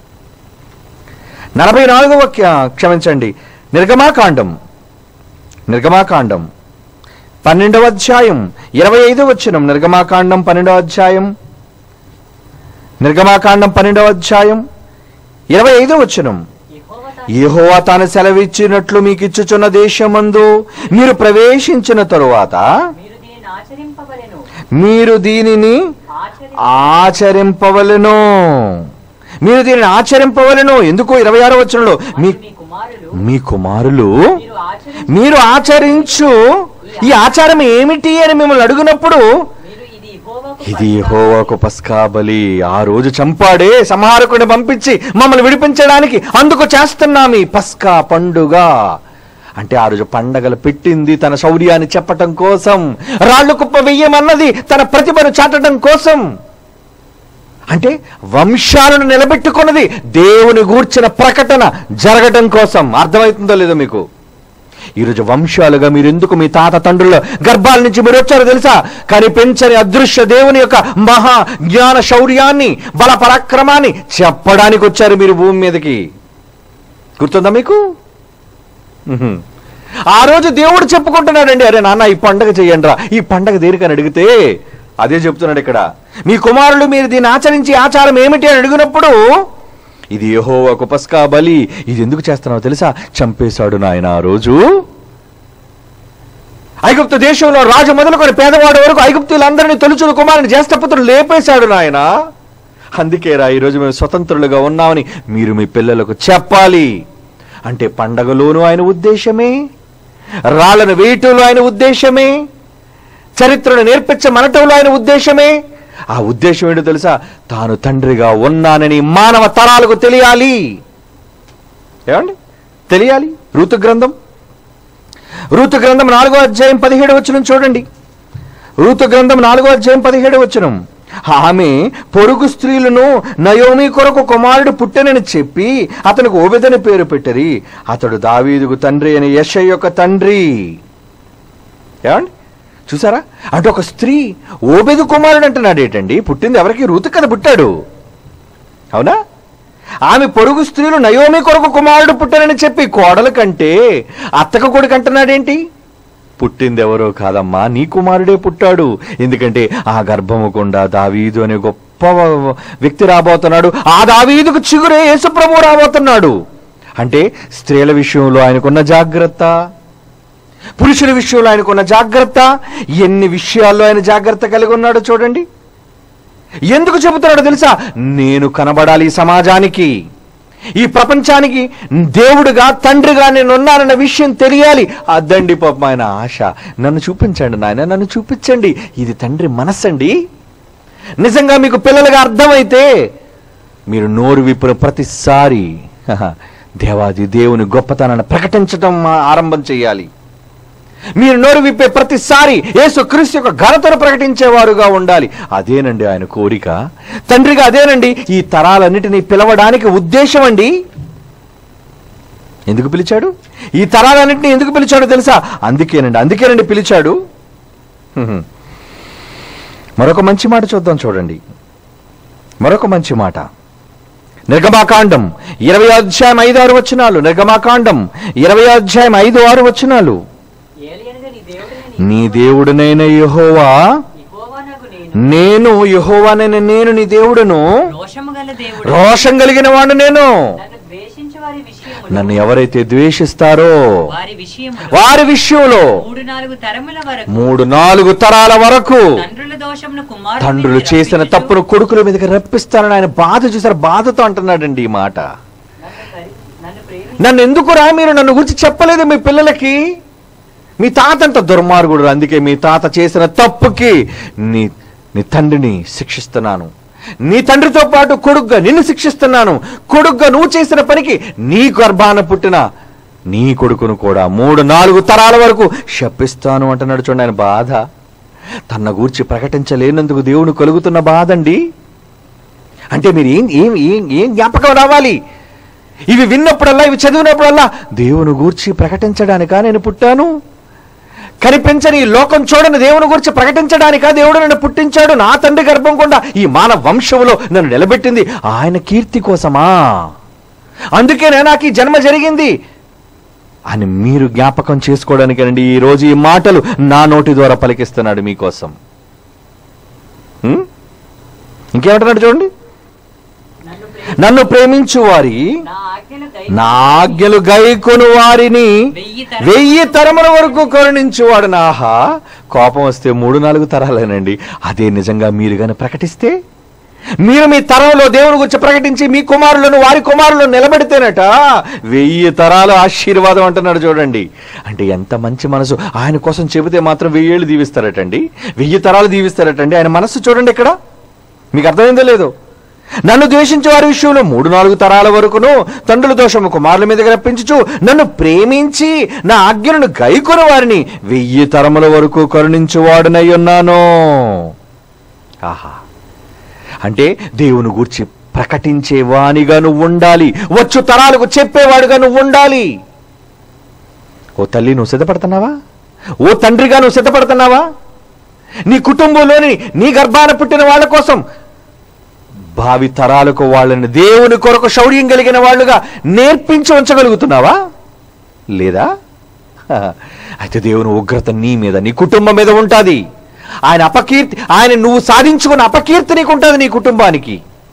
నలభై నాలుగవ క్ష- క్షమించండి నిర్గమాకాండం నిర్గమాకాండం పన్నెండవ అధ్యాయం ఇరవై ఐదవ వచ్చినం నిర్గమాకాండం పన్నెండవ అధ్యాయం నిర్గమాకాండం పన్నెండవ అధ్యాయం ఇరవై ఐదవ వచ్చినం యెహోవా తాను యెహోవా తాను సెలవిచ్చినట్లు మీకు ఇచ్చుచున్న దేశమందు మీరు ప్రవేశించిన తరువాత మీరు దీనిని ఆచరింపవలెను మీరు దీనిని ఆచరి ఆచరింపవలెను మీరు దీనిని ఆచరింపవలెను ఎందుకు ఇరవై ఆరో వచనంలో మీ మీ కుమారులు మీ కుమారులు మీరు ఆచరి మీరు ఆచరించు ఈ ఆచారం ఏమిటి అని మిమ్మల్ని అడుగునప్పుడు మీరు ఇది యెహోవాకు ఇది యెహోవాకు పస్కా బలి ఆ రోజు చంపాడే సంహారకుడిని పంపించి మమ్మల్ని విడిపించడానికి అందుకు చేస్తున్నాం ఈ పస్కా పండుగ అంటే ఆ రోజు పండగలు పెట్టింది తన శౌర్యాన్ని చెప్పటం కోసం రాళ్ళు కుప్ప వెయ్యమన్నది తన ప్రతిభను చాటడం కోసం అంటే వంశాలను నిలబెట్టుకున్నది దేవుని గూర్చిన ప్రకటన జరగటం కోసం అర్థమవుతుందో లేదో మీకు ఈరోజు వంశాలుగా మీరు ఎందుకు మీ తాత తండ్రుల గర్భాల నుంచి మీరు వచ్చారో తెలుసా కానీ పెంచని అదృశ్య దేవుని యొక్క మహా జ్ఞాన శౌర్యాన్ని బల పరాక్రమాన్ని చెప్పడానికి వచ్చారు మీరు భూమి మీదకి గుర్తుందా మీకు ఉహుం. ఆ రోజు దేవుడు చెప్పుకుంటున్నాడండి అరే నాన్న ఈ పండగ చెయ్యండి ఈ పండగ దేనికని అడిగితే అదే చెప్తున్నాడు ఇక్కడ మీ కుమారులు మీరు దీన్ని ఆచరించి ఆచారం ఏమిటి అని అడిగినప్పుడు ఇది యెహోవాకు పస్కా బలి ఇది ఎందుకు చేస్తున్నావు తెలుసా చంపేశాడు నాయన ఆ రోజు ఐగుప్తు దేశంలో రాజు మొదలుకొని పేదవాడు వరకు ఐగుప్తులందరినీ తొలుచుడు కుమారుని జ్యేష్ఠపుత్రుడు లేపేశాడు నాయన అందుకేరా ఈరోజు మేము స్వతంత్రులుగా ఉన్నామని మీరు మీ పిల్లలకు చెప్పాలి అంటే పండగలోను ఆయన ఉద్దేశమే రాళ్ళను వేయటంలో ఆయన ఉద్దేశమే చరిత్రను నేర్పించమనటంలో ఆయన ఉద్దేశమే ఆ ఉద్దేశం ఏంటో తెలుసా తాను తండ్రిగా ఉన్నానని మానవ తరాలకు తెలియాలి ఏమండి తెలియాలి ఋతు గ్రంథం ఋతు గ్రంథం నాలుగో అధ్యాయం పదిహేడు వచ్చిన చూడండి ఋతు గ్రంథం నాలుగో అధ్యాయం పదిహేడు వచనం ఆమె పొరుగు స్త్రీలను నయోమి కొరకు కుమారుడు పుట్టెనని చెప్పి అతనికి ఓబెదని పేరు పెట్టరి అతడు దావీదుకు తండ్రి అని యశ యొక్క తండ్రి ఏమండి చూసారా అంటే ఒక స్త్రీ ఓబెదు కుమారుడు అంటున్నాడు ఏంటండి పుట్టింది ఎవరికి ఋతు కదా పుట్టాడు అవునా ఆమె పొరుగు స్త్రీలు నయోమి కొరకు కుమారుడు పుట్టారని చెప్పి కోడల కంటే అత్తక కొడుకు అంటున్నాడేంటి పుట్టింది ఎవరో కాదమ్మా నీ కుమారుడే పుట్టాడు ఎందుకంటే ఆ గర్భము గుండా దావీదు అనే గొప్ప వ్యక్తి రాబోతున్నాడు ఆ దావీదుకు చిగురే యేసుప్రభు రాబోతున్నాడు అంటే స్త్రీల విషయంలో ఆయనకున్న జాగ్రత్త పురుషుల విషయంలో ఆయనకున్న జాగ్రత్త ఎన్ని విషయాల్లో ఆయన జాగ్రత్త కలిగి ఉన్నాడో చూడండి ఎందుకు చెబుతున్నాడో తెలుసా నేను కనబడాలి ఈ సమాజానికి ఈ ప్రపంచానికి దేవుడుగా తండ్రిగా నేను ఉన్నానన్న విషయం తెలియాలి అద్దండి పాపం ఆయన ఆశ నన్ను చూపించండి నాయన నన్ను చూపించండి ఇది తండ్రి మనస్సండి నిజంగా మీకు పిల్లలుగా అర్థమైతే మీరు నోరు విప్పిన ప్రతిసారి హహ, దేవాది దేవుని గొప్పతనాన్ని ప్రకటించడం ఆరంభం చేయాలి మీరు నోరు విప్పే ప్రతిసారి యేసు క్రీస్తు యొక్క ఘనతను ప్రకటించేవారుగా ఉండాలి అదేనండి ఆయన కోరిక తండ్రిగా అదేనండి ఈ తరాలన్నిటినీ పిలవడానికి ఉద్దేశం అండి ఎందుకు పిలిచాడు ఈ తరాలన్నింటినీ ఎందుకు పిలిచాడో తెలుసా అందుకేనండి అందుకేనండి పిలిచాడు హ్మ్. మరొక మంచి మాట చూద్దాం చూడండి మరొక మంచి మాట నిర్గమాకాండం ఇరవై అధ్యాయం ఐదు ఆరు వచనాలు నిర్గమాకాండం ఇరవై అధ్యాయం ఐదు ఆరు వచనాలు ఏలియనగా నీ దేవుడైన నీ దేవుడునైన యెహోవా యెహోవానగు నేను నేను యెహోవానైన నేను నీ దేవుడును రోషము గల దేవుడు రోషం కలిగిన వాడు నేను నన్ను ద్వేషించు వారి విషయములు నన్ను ఎవరైతే ద్వేషిస్తారో వారి విషయములు వారి విషయంలో మూడు నాలుగు తరముల వరకు మూడు నాలుగు తరాల వరకు తండ్రుల దోషమును కుమారుని తండ్రులు మీద చేసిన రప్పించుచు, తప్పును కొడుకుల మీదకి రప్పిస్తానని ఆయన బాధ చూసారు బాధతో అంటున్నాడండి ఈ మాట నన్ను కరి- నన్ను ప్రేమి నన్ను ఎందుకురా మీరు నన్ను గురించి చెప్పలేదు మీ పిల్లలకి మీ తాత అంత దుర్మార్గుడు అందుకే మీ తాత చేసిన తప్పుకి నీ నీ తండ్రిని శిక్షిస్తున్నాను నీ తండ్రితో పాటు కొడుగ్గా నిన్ను శిక్షిస్తున్నాను కొడుగ్గా నువ్వు చేసిన పనికి నీ గర్భాన పుట్టిన నీ కొడుకును కూడా మూడు నాలుగు తరాల వరకు శపిస్తాను అంటున్నాడు చూడండి ఆయన బాధ తన గూర్చి ప్రకటించలేనందుకు దేవుని కలుగుతున్న బాధ అండి అంటే మీరు ఏం ఏం ఏం ఏం జ్ఞాపకం రావాలి ఇవి విన్నప్పుడల్లా ఇవి చదివినప్పుడల్లా దేవుని గూర్చి ప్రకటించడానికా నేను పుట్టాను కనిపించని ఈ లోకం చూడని దేవుని గురించి ప్రకటించడానికా దేవుడు నన్ను పుట్టించాడు నా తండ్రి గర్భం గుండా ఈ మానవ వంశంలో నన్ను నిలబెట్టింది ఆయన కీర్తి కోసమా అందుకేనే నాకు ఈ జన్మ జరిగింది అని మీరు జ్ఞాపకం చేసుకోవడానికేనండి ఈ రోజు ఈ మాటలు నా నోటి ద్వారా పలికిస్తున్నాడు మీకోసం హ్మ్? ఇంకేమంటున్నాడు చూడండి నన్ను ప్రేమి నన్ను ప్రేమించు వారి నా ఆజ్ఞలు గై నా ఆజ్ఞలు గైకొను వారిని వెయ్యి తరముల వెయ్యి తరముల వరకు కరుణించువాడు నాహా కోపం వస్తే మూడు నాలుగు తరాలేనండి అదే నిజంగా మీరు గాని ప్రకటిస్తే మీరు మీ తరంలో దేవుని గురించి ప్రకటించి మీ కుమారులను వారి కుమారులను నిలబెడితేనట వెయ్యి తరాలు ఆశీర్వాదం అంటున్నాడు చూడండి అంటే ఎంత మంచి మనసు ఆయన కోసం చెబితే మాత్రం వెయ్యేళ్ళు దీవిస్తారటండి వెయ్యి తరాలు దీవిస్తారటండి ఆయన మనస్సు చూడండి ఇక్కడ మీకు అర్థమైందో లేదో నన్ను ద్వేషించే వారి విషయంలో మూడు నాలుగు తరాల వరకును తండ్రుల దోషము కుమారుల మీదకి రప్పించుచు నన్ను ప్రేమించి నా ఆజ్ఞలను గైకొని వారిని వెయ్యి తరముల వరకు కరుణించువాడునై ఉన్నాను ఆహా అంటే దేవుని గూర్చి ప్రకటించేవానిగా నువ్వు ఉండాలి వచ్చు తరాలకు చెప్పేవాడుగా నువ్వు ఉండాలి ఓ తల్లి నువ్వు సిద్ధపడుతున్నావా ఓ తండ్రిగా నువ్వు సిద్ధపడుతున్నావా నీ కుటుంబంలోని నీ గర్భాన పుట్టిన వాళ్ళ కోసం భావి తరాలకు వాళ్ళని దేవుని కొరకు శౌర్యం కలిగిన వాళ్ళుగా నేర్పించి ఉంచగలుగుతున్నావా లేదా హ, అయితే దేవుని ఉగ్రత నీ మీద నీ కుటుంబం మీద ఉంటుంది ఆయన అపకీర్తి ఆయన నువ్వు సాధించుకున్న అపకీర్తి నీకు ఉంటుంది నీ కుటుంబానికి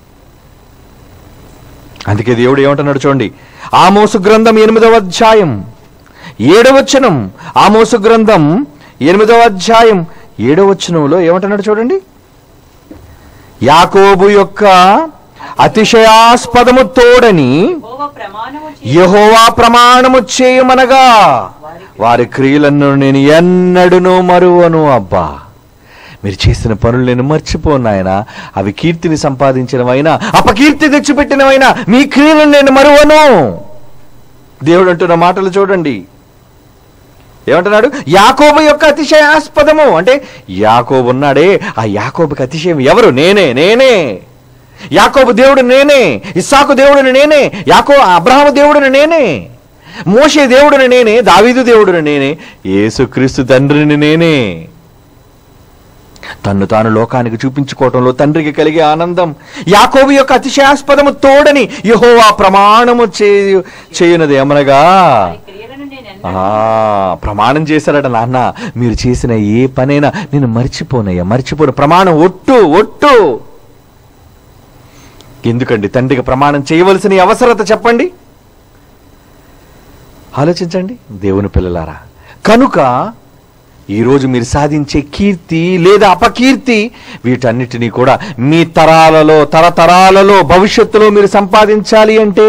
అందుకే దేవుడు ఏమంటున్నాడు చూడండి ఆమోసు గ్రంథం ఎనిమిదవ అధ్యాయం ఏడవచనం ఆమోసు గ్రంథం ఎనిమిదవ అధ్యాయం ఏడవచనంలో ఏమంటున్నాడు చూడండి యాకోబు యొక్క అతిశయాస్పదము తోడని యెహోవా ప్రమాణము చేసి యెహోవా ప్రమాణము చేయమనగా వారి క్రియలను నేను ఎన్నడునూ మరువను అబ్బా మీరు చేసిన పనులు నేను మర్చిపోను ఆయన అవి కీర్తిని సంపాదించినవైనా అపకీర్తి తెచ్చిపెట్టినవైనా మీ క్రియలను నేను మరువను దేవుడు అంటున్న మాటలు చూడండి ఏమంటున్నాడు యాకోబు యొక్క అతిశయాస్పదము అంటే యాకోబు ఉన్నాడే ఆ యాకోబుకి అతిశయం ఎవరు నేనే నేనే యాకోబు దేవుడు నేనే ఇస్సాకు దేవుడిని నేనే యాకో అబ్రహాము దేవుడిని నేనే మోషే దేవుడిని నేనే దావీదు దేవుడిని నేనే యేసుక్రీస్తు తండ్రిని నేనే తన్ను తాను లోకానికి చూపించుకోవటంలో తండ్రికి కలిగే ఆనందం యాకోబు యొక్క అతిశయాస్పదము తోడని యెహోవా ప్రమాణము చేయు చేయునది ఏమనగా వారి క్రియలను నేను ఎన్నడూ ఆ, ప్రమాణం చేశారట నాన్న మీరు చేసిన ఏ పనైనా నేను మర్చిపోనయ్యా మర్చిపోను ప్రమాణం ఒట్టు ఒట్టు ఎందుకండి తండ్రికి ప్రమాణం చేయవలసిన ఈ అవసరత చెప్పండి ఆలోచించండి దేవుని పిల్లలారా కనుక ఈరోజు మీరు సాధించే కీర్తి లేదా అపకీర్తి వీటన్నిటినీ కూడా మీ తరాలలో తరతరాలలో భవిష్యత్తులో మీరు సంపాదించాలి అంటే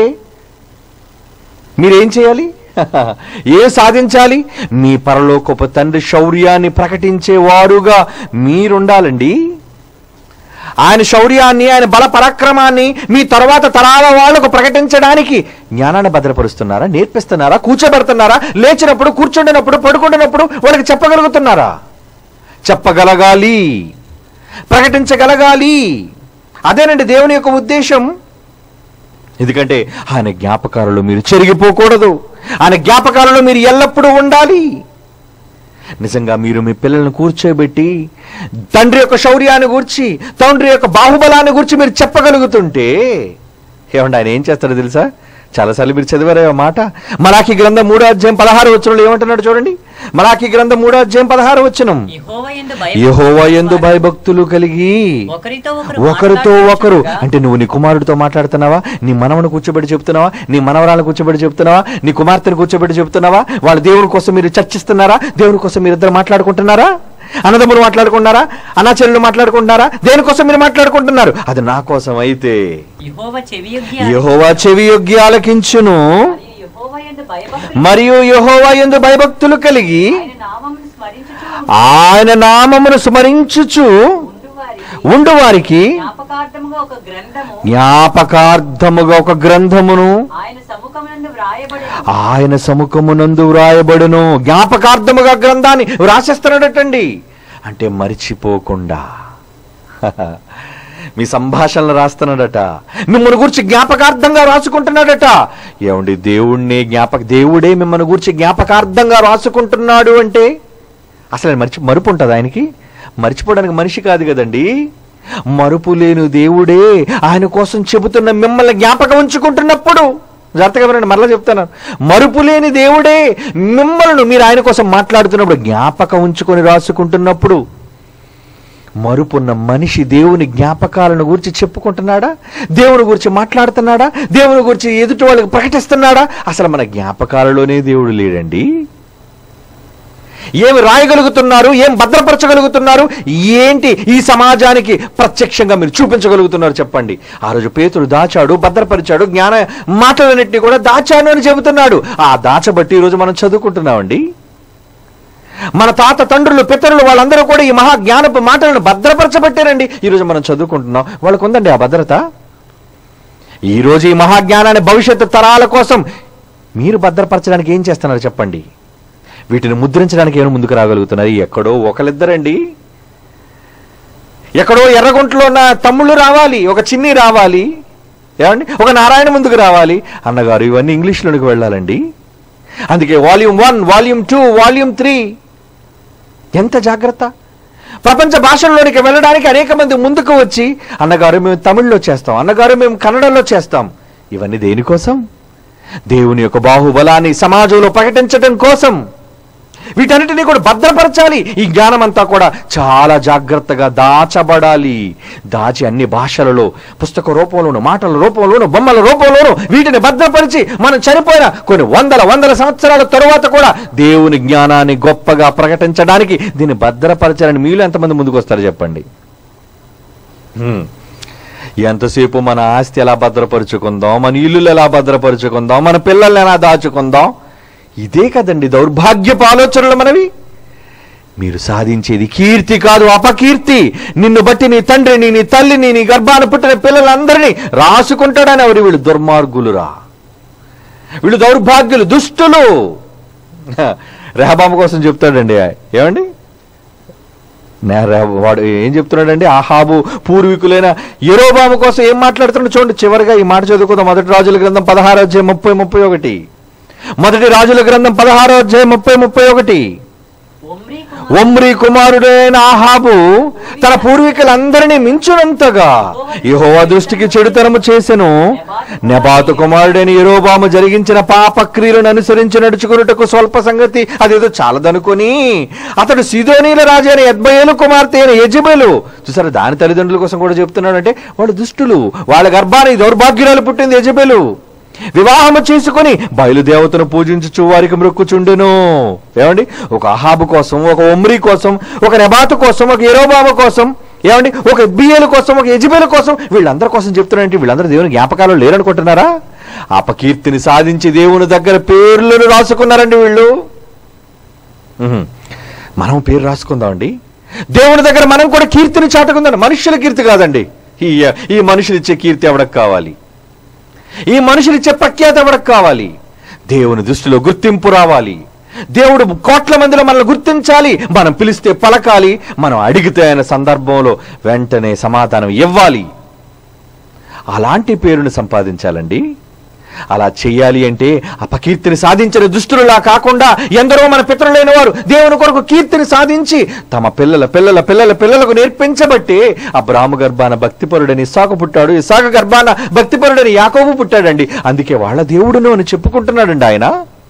మీరేం చేయాలి ఏం సాధించాలి మీ పరలోకపు తండ్రి శౌర్యాన్ని ప్రకటించేవారుగా మీరుండాలండి ఆయన శౌర్యాన్ని ఆయన బల పరాక్రమాన్ని మీ తర్వాత తరాల వాళ్లకు ప్రకటించడానికి జ్ఞానాన్ని భద్రపరుస్తున్నారా నేర్పిస్తున్నారా కూర్చోబెడుతున్నారా లేచినప్పుడు కూర్చుండినప్పుడు పడుకుంటున్నప్పుడు వాళ్ళకి చెప్పగలుగుతున్నారా చెప్పగలగాలి ప్రకటించగలగాలి అదేనండి దేవుని యొక్క ఉద్దేశం ఎందుకంటే ఆయన జ్ఞాపకాలలో మీరు చెరిగిపోకూడదు ఆయన జ్ఞాపకాలలో మీరు ఎల్లప్పుడూ ఉండాలి నిజంగా మీరు మీ పిల్లల్ని కూర్చోబెట్టి తండ్రి యొక్క శౌర్యాన్ని గూర్చి తండ్రి యొక్క బాహుబలాన్ని గూర్చి మీరు చెప్పగలుగుతుంటే ఏమండి ఆయన ఏం చేస్తారో తెలుసా చాలాసార్లు మీరు చదివారే ఆ మాట మలాకి గ్రంథం మూడో అధ్యాయం పదహారు వచ్చినప్పుడు ఏమంటున్నాడు చూడండి మలాకి గ్రంథం మూడో అధ్యాయం పదహారు వచ్చినం యెహోవా యందు యెహోవా యందు భయభక్తులు కలిగి ఒకరితో ఒకరు ఒకరితో ఒకరు మాట్లాడుచుండగా అంటే నువ్వు నీ కుమారుడితో మాట్లాడుతున్నావా నీ మనవను కూర్చోబెట్టి చెప్తున్నావా నీ మనవరాలను కూర్చోబెట్టి చెప్తున్నావా నీ కుమార్తెను కూర్చోబెట్టి చెప్తున్నావా వాళ్ళ దేవుని కోసం మీరు చర్చిస్తున్నారా దేవుని కోసం మీరు ఇద్దరు మాట్లాడుకుంటున్నారా అన్నదమ్ములు మాట్లాడుకుంటున్నారా అనాచరులు మాట్లాడుకుంటున్నారా దేనికోసం మీరు మాట్లాడుకుంటున్నారు అది నా కోసం అయితే యెహోవా చెవియొగ్గి యెహోవా చెవి యొగ్గి ఆలకించును మరియు యెహోవా యందు భయభక్తులు మరియు యెహోవా యందు భయభక్తులు కలిగి ఆయన నామమును స్మరించుచు ఆయన నామమును స్మరించుచు ఉండు వారికి ఉండు వారికి జ్ఞాపకార్థముగా ఒక గ్రంథము జ్ఞాపకార్థముగా ఒక గ్రంథమును ఆయన సముఖమునందు వ్రాయబడి ఆయన సముఖమునందు వ్రాయబడును జ్ఞాపకార్థముగా గ్రంథాన్ని వ్రాసేస్తున్నాడటండి అంటే మరిచిపోకుండా మీ సంభాషణలు రాస్తున్నాడట మిమ్మల్ని గురించి జ్ఞాపకార్థంగా రాసుకుంటున్నాడట ఏమండి దేవుణ్ణి జ్ఞాపక దేవుడే మిమ్మల్ని గురించి జ్ఞాపకార్థంగా రాసుకుంటున్నాడు అంటే అసలు ఆయన మరిచి మరుపు ఉంటుంది ఆయనకి మర్చిపోవడానికి మనిషి కాదు కదండి మరుపు లేని దేవుడే ఆయన కోసం చెబుతున్న మిమ్మల్ని జ్ఞాపకం ఉంచుకుంటున్నప్పుడు జాగ్రత్తగా వినండి మరలా చెప్తాను మరుపు లేని దేవుడే మిమ్మల్ని మీరు ఆయన కోసం మాట్లాడుతున్నప్పుడు జ్ఞాపకం ఉంచుకొని రాసుకుంటున్నప్పుడు మరుపున్న మనిషి దేవుని జ్ఞాపకాలను గురించి చెప్పుకుంటున్నాడా దేవుని గురించి మాట్లాడుతున్నాడా దేవుని గురించి ఎదుటి వాళ్ళకి ప్రకటిస్తున్నాడా అసలు మన జ్ఞాపకాలలోనే దేవుడు లేడండి ఏమి రాయగలుగుతున్నారు ఏం భద్రపరచగలుగుతున్నారు ఏంటి ఈ సమాజానికి ప్రత్యక్షంగా మీరు చూపించగలుగుతున్నారు చెప్పండి ఆ రోజు పేతుడు దాచాడు భద్రపరిచాడు జ్ఞాన మాటలన్నింటినీ కూడా దాచాను అని చెబుతున్నాడు ఆ దాచబట్టి ఈరోజు మనం చదువుకుంటున్నామండి మన తాత తండ్రులు పితరులు వాళ్ళందరూ కూడా ఈ మహా జ్ఞానపు మాటలను భద్రపరచబట్టారండి ఈరోజు మనం చదువుకుంటున్నాం వాళ్ళకు ఉందండి ఆ భద్రత ఈరోజు ఈ మహాజ్ఞానాన్ని భవిష్యత్తు తరాల కోసం మీరు భద్రపరచడానికి ఏం చేస్తున్నారు చెప్పండి వీటిని ముద్రించడానికి ఏమైనా ముందుకు రాగలుగుతున్నారు ఎక్కడో ఒకరిద్దరండి ఎక్కడో ఎర్రగుంటలో ఉన్న తమ్ముళ్ళు రావాలి ఒక చిన్ని రావాలి ఏమండి ఒక నారాయణ ముందుకు రావాలి అన్నగారు ఇవన్నీ ఇంగ్లీష్లోనికి వెళ్ళాలండి అందుకే volume one volume two volume three ఎంత జాగ్రత్త ప్రపంచ భాషల్లోనికి వెళ్ళడానికి అనేక మంది ముందుకు వచ్చి అన్నగారు మేము తమిళ్లో చేస్తాం అన్నగారు మేము కన్నడలో చేస్తాం ఇవన్నీ దేనికోసం దేవుని యొక్క బాహుబలాన్ని సమాజంలో ప్రకటించడం కోసం వీటన్నిటినీ కూడా భద్రపరచాలి ఈ జ్ఞానం అంతా కూడా చాలా జాగ్రత్తగా దాచబడాలి దాచి అన్ని భాషలలో పుస్తక రూపంలోను మాటల రూపంలోను బొమ్మల రూపంలోను వీటిని భద్రపరిచి మనం చనిపోయిన కొన్ని వందల వందల సంవత్సరాల తరువాత కూడా దేవుని జ్ఞానాన్ని గొప్పగా ప్రకటించడానికి దీన్ని భద్రపరచాలని మీలో ఎంతమంది ముందుకు వస్తారు చెప్పండి హ్మ్. ఎంతసేపు మన ఆస్తి ఎలా భద్రపరుచుకుందాం మన ఇల్లులు ఎలా భద్రపరుచుకుందాం మన పిల్లల్ని ఎలా దాచుకుందాం ఇదే కదండి దౌర్భాగ్యపు ఆలోచనలు మనవి మీరు సాధించేది కీర్తి కాదు అపకీర్తి నిన్ను బట్టి నీ తండ్రిని నీ తల్లిని నీ గర్భాన పుట్టిన పిల్లలందరినీ రాసుకుంటాడని ఎవరు వీళ్ళు దుర్మార్గులురా వీళ్ళు దౌర్భాగ్యులు దుష్టులు రెహబామ కోసం చెప్తాడండి ఏమండి నే- రెహ- వాడు ఏం చెప్తున్నాడండి ఆహాబు పూర్వీకులైన యెరోబాము కోసం ఏం మాట్లాడుతున్నాడు చూడండి చివరిగా ఈ మాట చదువుకుందాం మొదటి రాజుల గ్రంథం పదహారో అధ్యాయం ముప్పై ముప్పై ఒకటి మొదటి రాజుల గ్రంథం పదహారో అధ్యాయం ముప్పై ముప్పై ఒకటి ఒమ్రీ ఒమ్రి కుమారుడైన ఆహాబు తన పూర్వీకులందరినీ మించునంతగా యెహోవా దృష్టికి చెడుతనము చేసెను నెబాతు కుమారుడైన యెరోబాము జరిగించిన పాప క్రియలను అనుసరించి నడుచుకున్నటకు స్వల్ప సంగతి అదేదో చాలదనుకొని అతడు సిదోనీల రాజు అయిన ఎద్బయేలు కుమార్తె అయిన యజబేలు చూసారా దాని తల్లిదండ్రుల కోసం కూడా చెప్తున్నాడంటే వాళ్ళు దుష్టులు వాళ్ళ గర్భాన్ని దౌర్భాగ్యురాలు పుట్టింది యజబేలు వివాహము చేసుకుని బయలుదేవతను పూజించుచు వారికి మృక్కుచుండెను ఏమండి ఒక అహాబు కోసం ఒక ఒమ్రి కోసం ఒక నెబాతు కోసం ఒక ఎరోబాబు కోసం ఏమండి ఒక బియ్యల కోసం ఒక యజబేల కోసం వీళ్ళందరి కోసం చెప్తున్నారంటే వీళ్ళందరూ దేవుని జ్ఞాపకాలు లేరనుకుంటున్నారా అపకీర్తిని సాధించి దేవుని దగ్గర పేర్లను రాసుకున్నారండి వీళ్ళు ఉహుం. మనం పేరు రాసుకుందామండి దేవుని దగ్గర మనం కూడా కీర్తిని చాటుకుందాం మనుషుల కీర్తి కాదండి ఈ ఈ మనుషులు ఇచ్చే కీర్తి ఎవడకు కావాలి ఈ మనుషులు ఇచ్చే ప్రఖ్యాతి ఎవరికి కావాలి దేవుని దృష్టిలో గుర్తింపు రావాలి దేవుడు కోట్ల మందిలో మనల్ని గుర్తించాలి మనం పిలిస్తే పలకాలి మనం అడిగితే ఆయన సందర్భంలో వెంటనే సమాధానం ఇవ్వాలి అలాంటి పేరును సంపాదించాలండి అలా చెయ్యాలి అంటే అపకీర్తిని సాధించిన దుష్టులులా కాకుండా ఎందరో మన పితరులైన వారు దేవుని కొరకు కీర్తిని సాధించి తమ పిల్లల పిల్లల పిల్లల పిల్లలకు నేర్పించబట్టి అబ్రాహ్మ గర్భాన భక్తిపరుడని ఇసాకు పుట్టాడు ఇసాకు గర్భాన భక్తిపరుడని యాకోబు పుట్టాడండి అందుకే వాళ్ళ దేవుడును అని చెప్పుకుంటున్నాడండి ఆయన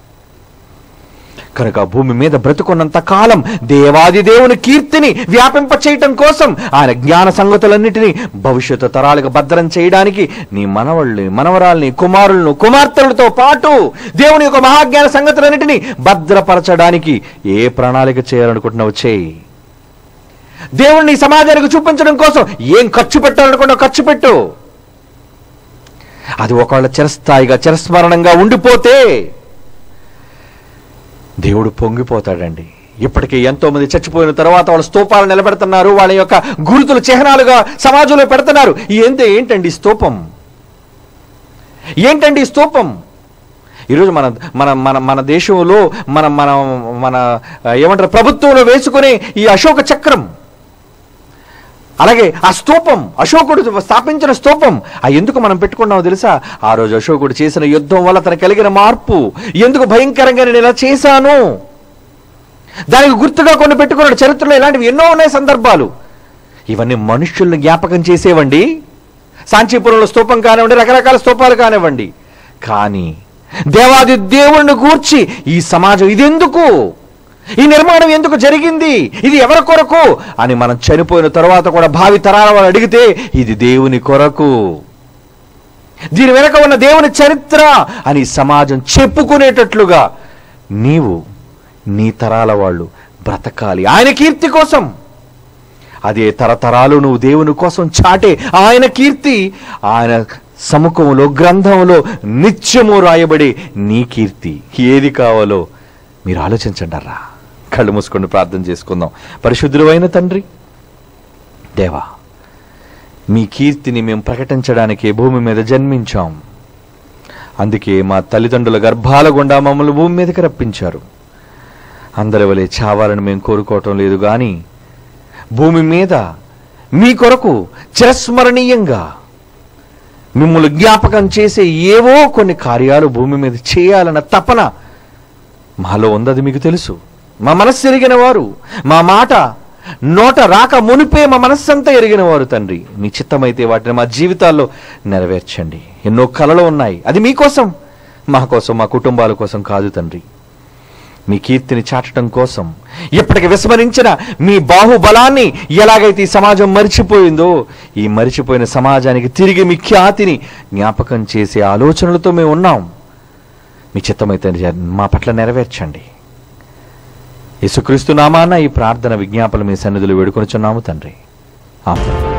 కనుక భూమి మీద బ్రతుకున్నంత కాలం దేవాది దేవుని కీర్తిని వ్యాపింప చేయటం కోసం ఆయన జ్ఞాన సంగతులన్నిటినీ భవిష్యత్తు తరాలకు భద్రం చేయడానికి నీ మనవళ్ళని మనవరాల్ని కుమారులను కుమార్తెలతో పాటు దేవుని యొక్క మహాజ్ఞాన సంగతులన్నిటినీ భద్రపరచడానికి ఏ ప్రణాళిక చేయాలనుకుంటున్నావు చేయి దేవుణ్ణి ఈ సమాజానికి చూపించడం కోసం ఏం ఖర్చు పెట్టాలనుకున్నావు ఖర్చు పెట్టు అది ఒకవేళ చిరస్థాయిగా చిరస్మరణంగా ఉండిపోతే దేవుడు పొంగిపోతాడండి ఇప్పటికే ఎంతో మంది చచ్చిపోయిన తర్వాత వాళ్ళ స్తూపాలు నిలబెడుతున్నారు వాళ్ళ యొక్క గురుతులు చిహ్నాలుగా సమాజంలో పెడుతున్నారు ఏంటి ఏంటండి ఈ స్తూపం ఏంటండి ఈ స్తూపం ఈరోజు మన మన మన మన దేశంలో మన మన మన ఆ, ఏమంటారు ప్రభుత్వంలో వేసుకునే ఈ అశోక చక్రం అలాగే ఆ స్తూపం అశోకుడు స్థాపించిన స్తూపం ఆ ఎందుకు మనం పెట్టుకున్నామో తెలుసా ఆ రోజు అశోకుడు చేసిన యుద్ధం వల్ల తన కలిగిన మార్పు ఎందుకు భయంకరంగా నేను ఇలా చేశాను దానికి గుర్తుగా కొన్ని పెట్టుకున్నాడు చరిత్రలో ఇలాంటివి ఎన్నో ఉన్నాయి సందర్భాలు ఇవన్నీ మనుష్యుల్ని జ్ఞాపకం చేసేవండి సాంచీపురంలో స్తూపం కానివ్వండి రకరకాల స్తూపాలు కానివ్వండి కానీ దేవాది దేవుణ్ణి గూర్చి ఈ సమాజం ఇదెందుకు ఈ నిర్మాణం ఎందుకు జరిగింది ఇది ఎవరి కొరకు అని మనం చనిపోయిన తర్వాత కూడా భావి తరాల వాళ్ళు అడిగితే ఇది దేవుని కొరకు దీని వెనక ఉన్న దేవుని చరిత్ర అని సమాజం చెప్పుకునేటట్లుగా నీవు నీ తరాల వాళ్ళు బ్రతకాలి ఆయన కీర్తి కోసం అదే తరతరాలు నువ్వు దేవుని కోసం చాటే ఆయన కీర్తి ఆయన సముఖంలో గ్రంథంలో నిత్యము రాయబడే నీ కీర్తి ఏది కావాలో మీరు ఆలోచించండి రా కళ్ళు మూసుకొని ప్రార్థన చేసుకుందాం పరిశుద్ధుడు అయిన తండ్రి దేవా మీ కీర్తిని మేము ప్రకటించడానికి భూమి మీద జన్మించాం అందుకే మా తల్లిదండ్రుల గర్భాల గుండా మమ్మల్ని భూమి మీదకి రప్పించారు అందరి వలె చావాలని మేము కోరుకోవటం లేదు కానీ భూమి మీద మీ కొరకు చిరస్మరణీయంగా మిమ్మల్ని జ్ఞాపకం చేసే ఏవో కొన్ని కార్యాలు భూమి మీద చేయాలన్న తపన మాలో ఉందది మీకు తెలుసు మా మనస్సు ఎరిగిన వారు మా మాట నోట రాక మునిపే మా మనస్సంతా ఎరిగిన వారు తండ్రి మీ చిత్తమైతే వాటిని మా జీవితాల్లో నెరవేర్చండి ఎన్నో కలలు ఉన్నాయి అది మీకోసం మా కోసం మా కుటుంబాల కోసం కాదు తండ్రి మీ కీర్తిని చాటడం కోసం ఇప్పటికి విస్మరించిన మీ బాహుబలాన్ని ఎలాగైతే ఈ సమాజం మరిచిపోయిందో ఈ మరిచిపోయిన సమాజానికి తిరిగి మీ ఖ్యాతిని జ్ఞాపకం చేసే ఆలోచనలతో మేము ఉన్నాం మీ చిత్తమైతే మా పట్ల నెరవేర్చండి యేసుక్రీస్తు నామాన ఈ ప్రార్థన విజ్ఞాపన మీ సన్నిధులు వేడుకొనుచున్నాము తండ్రి ఆమె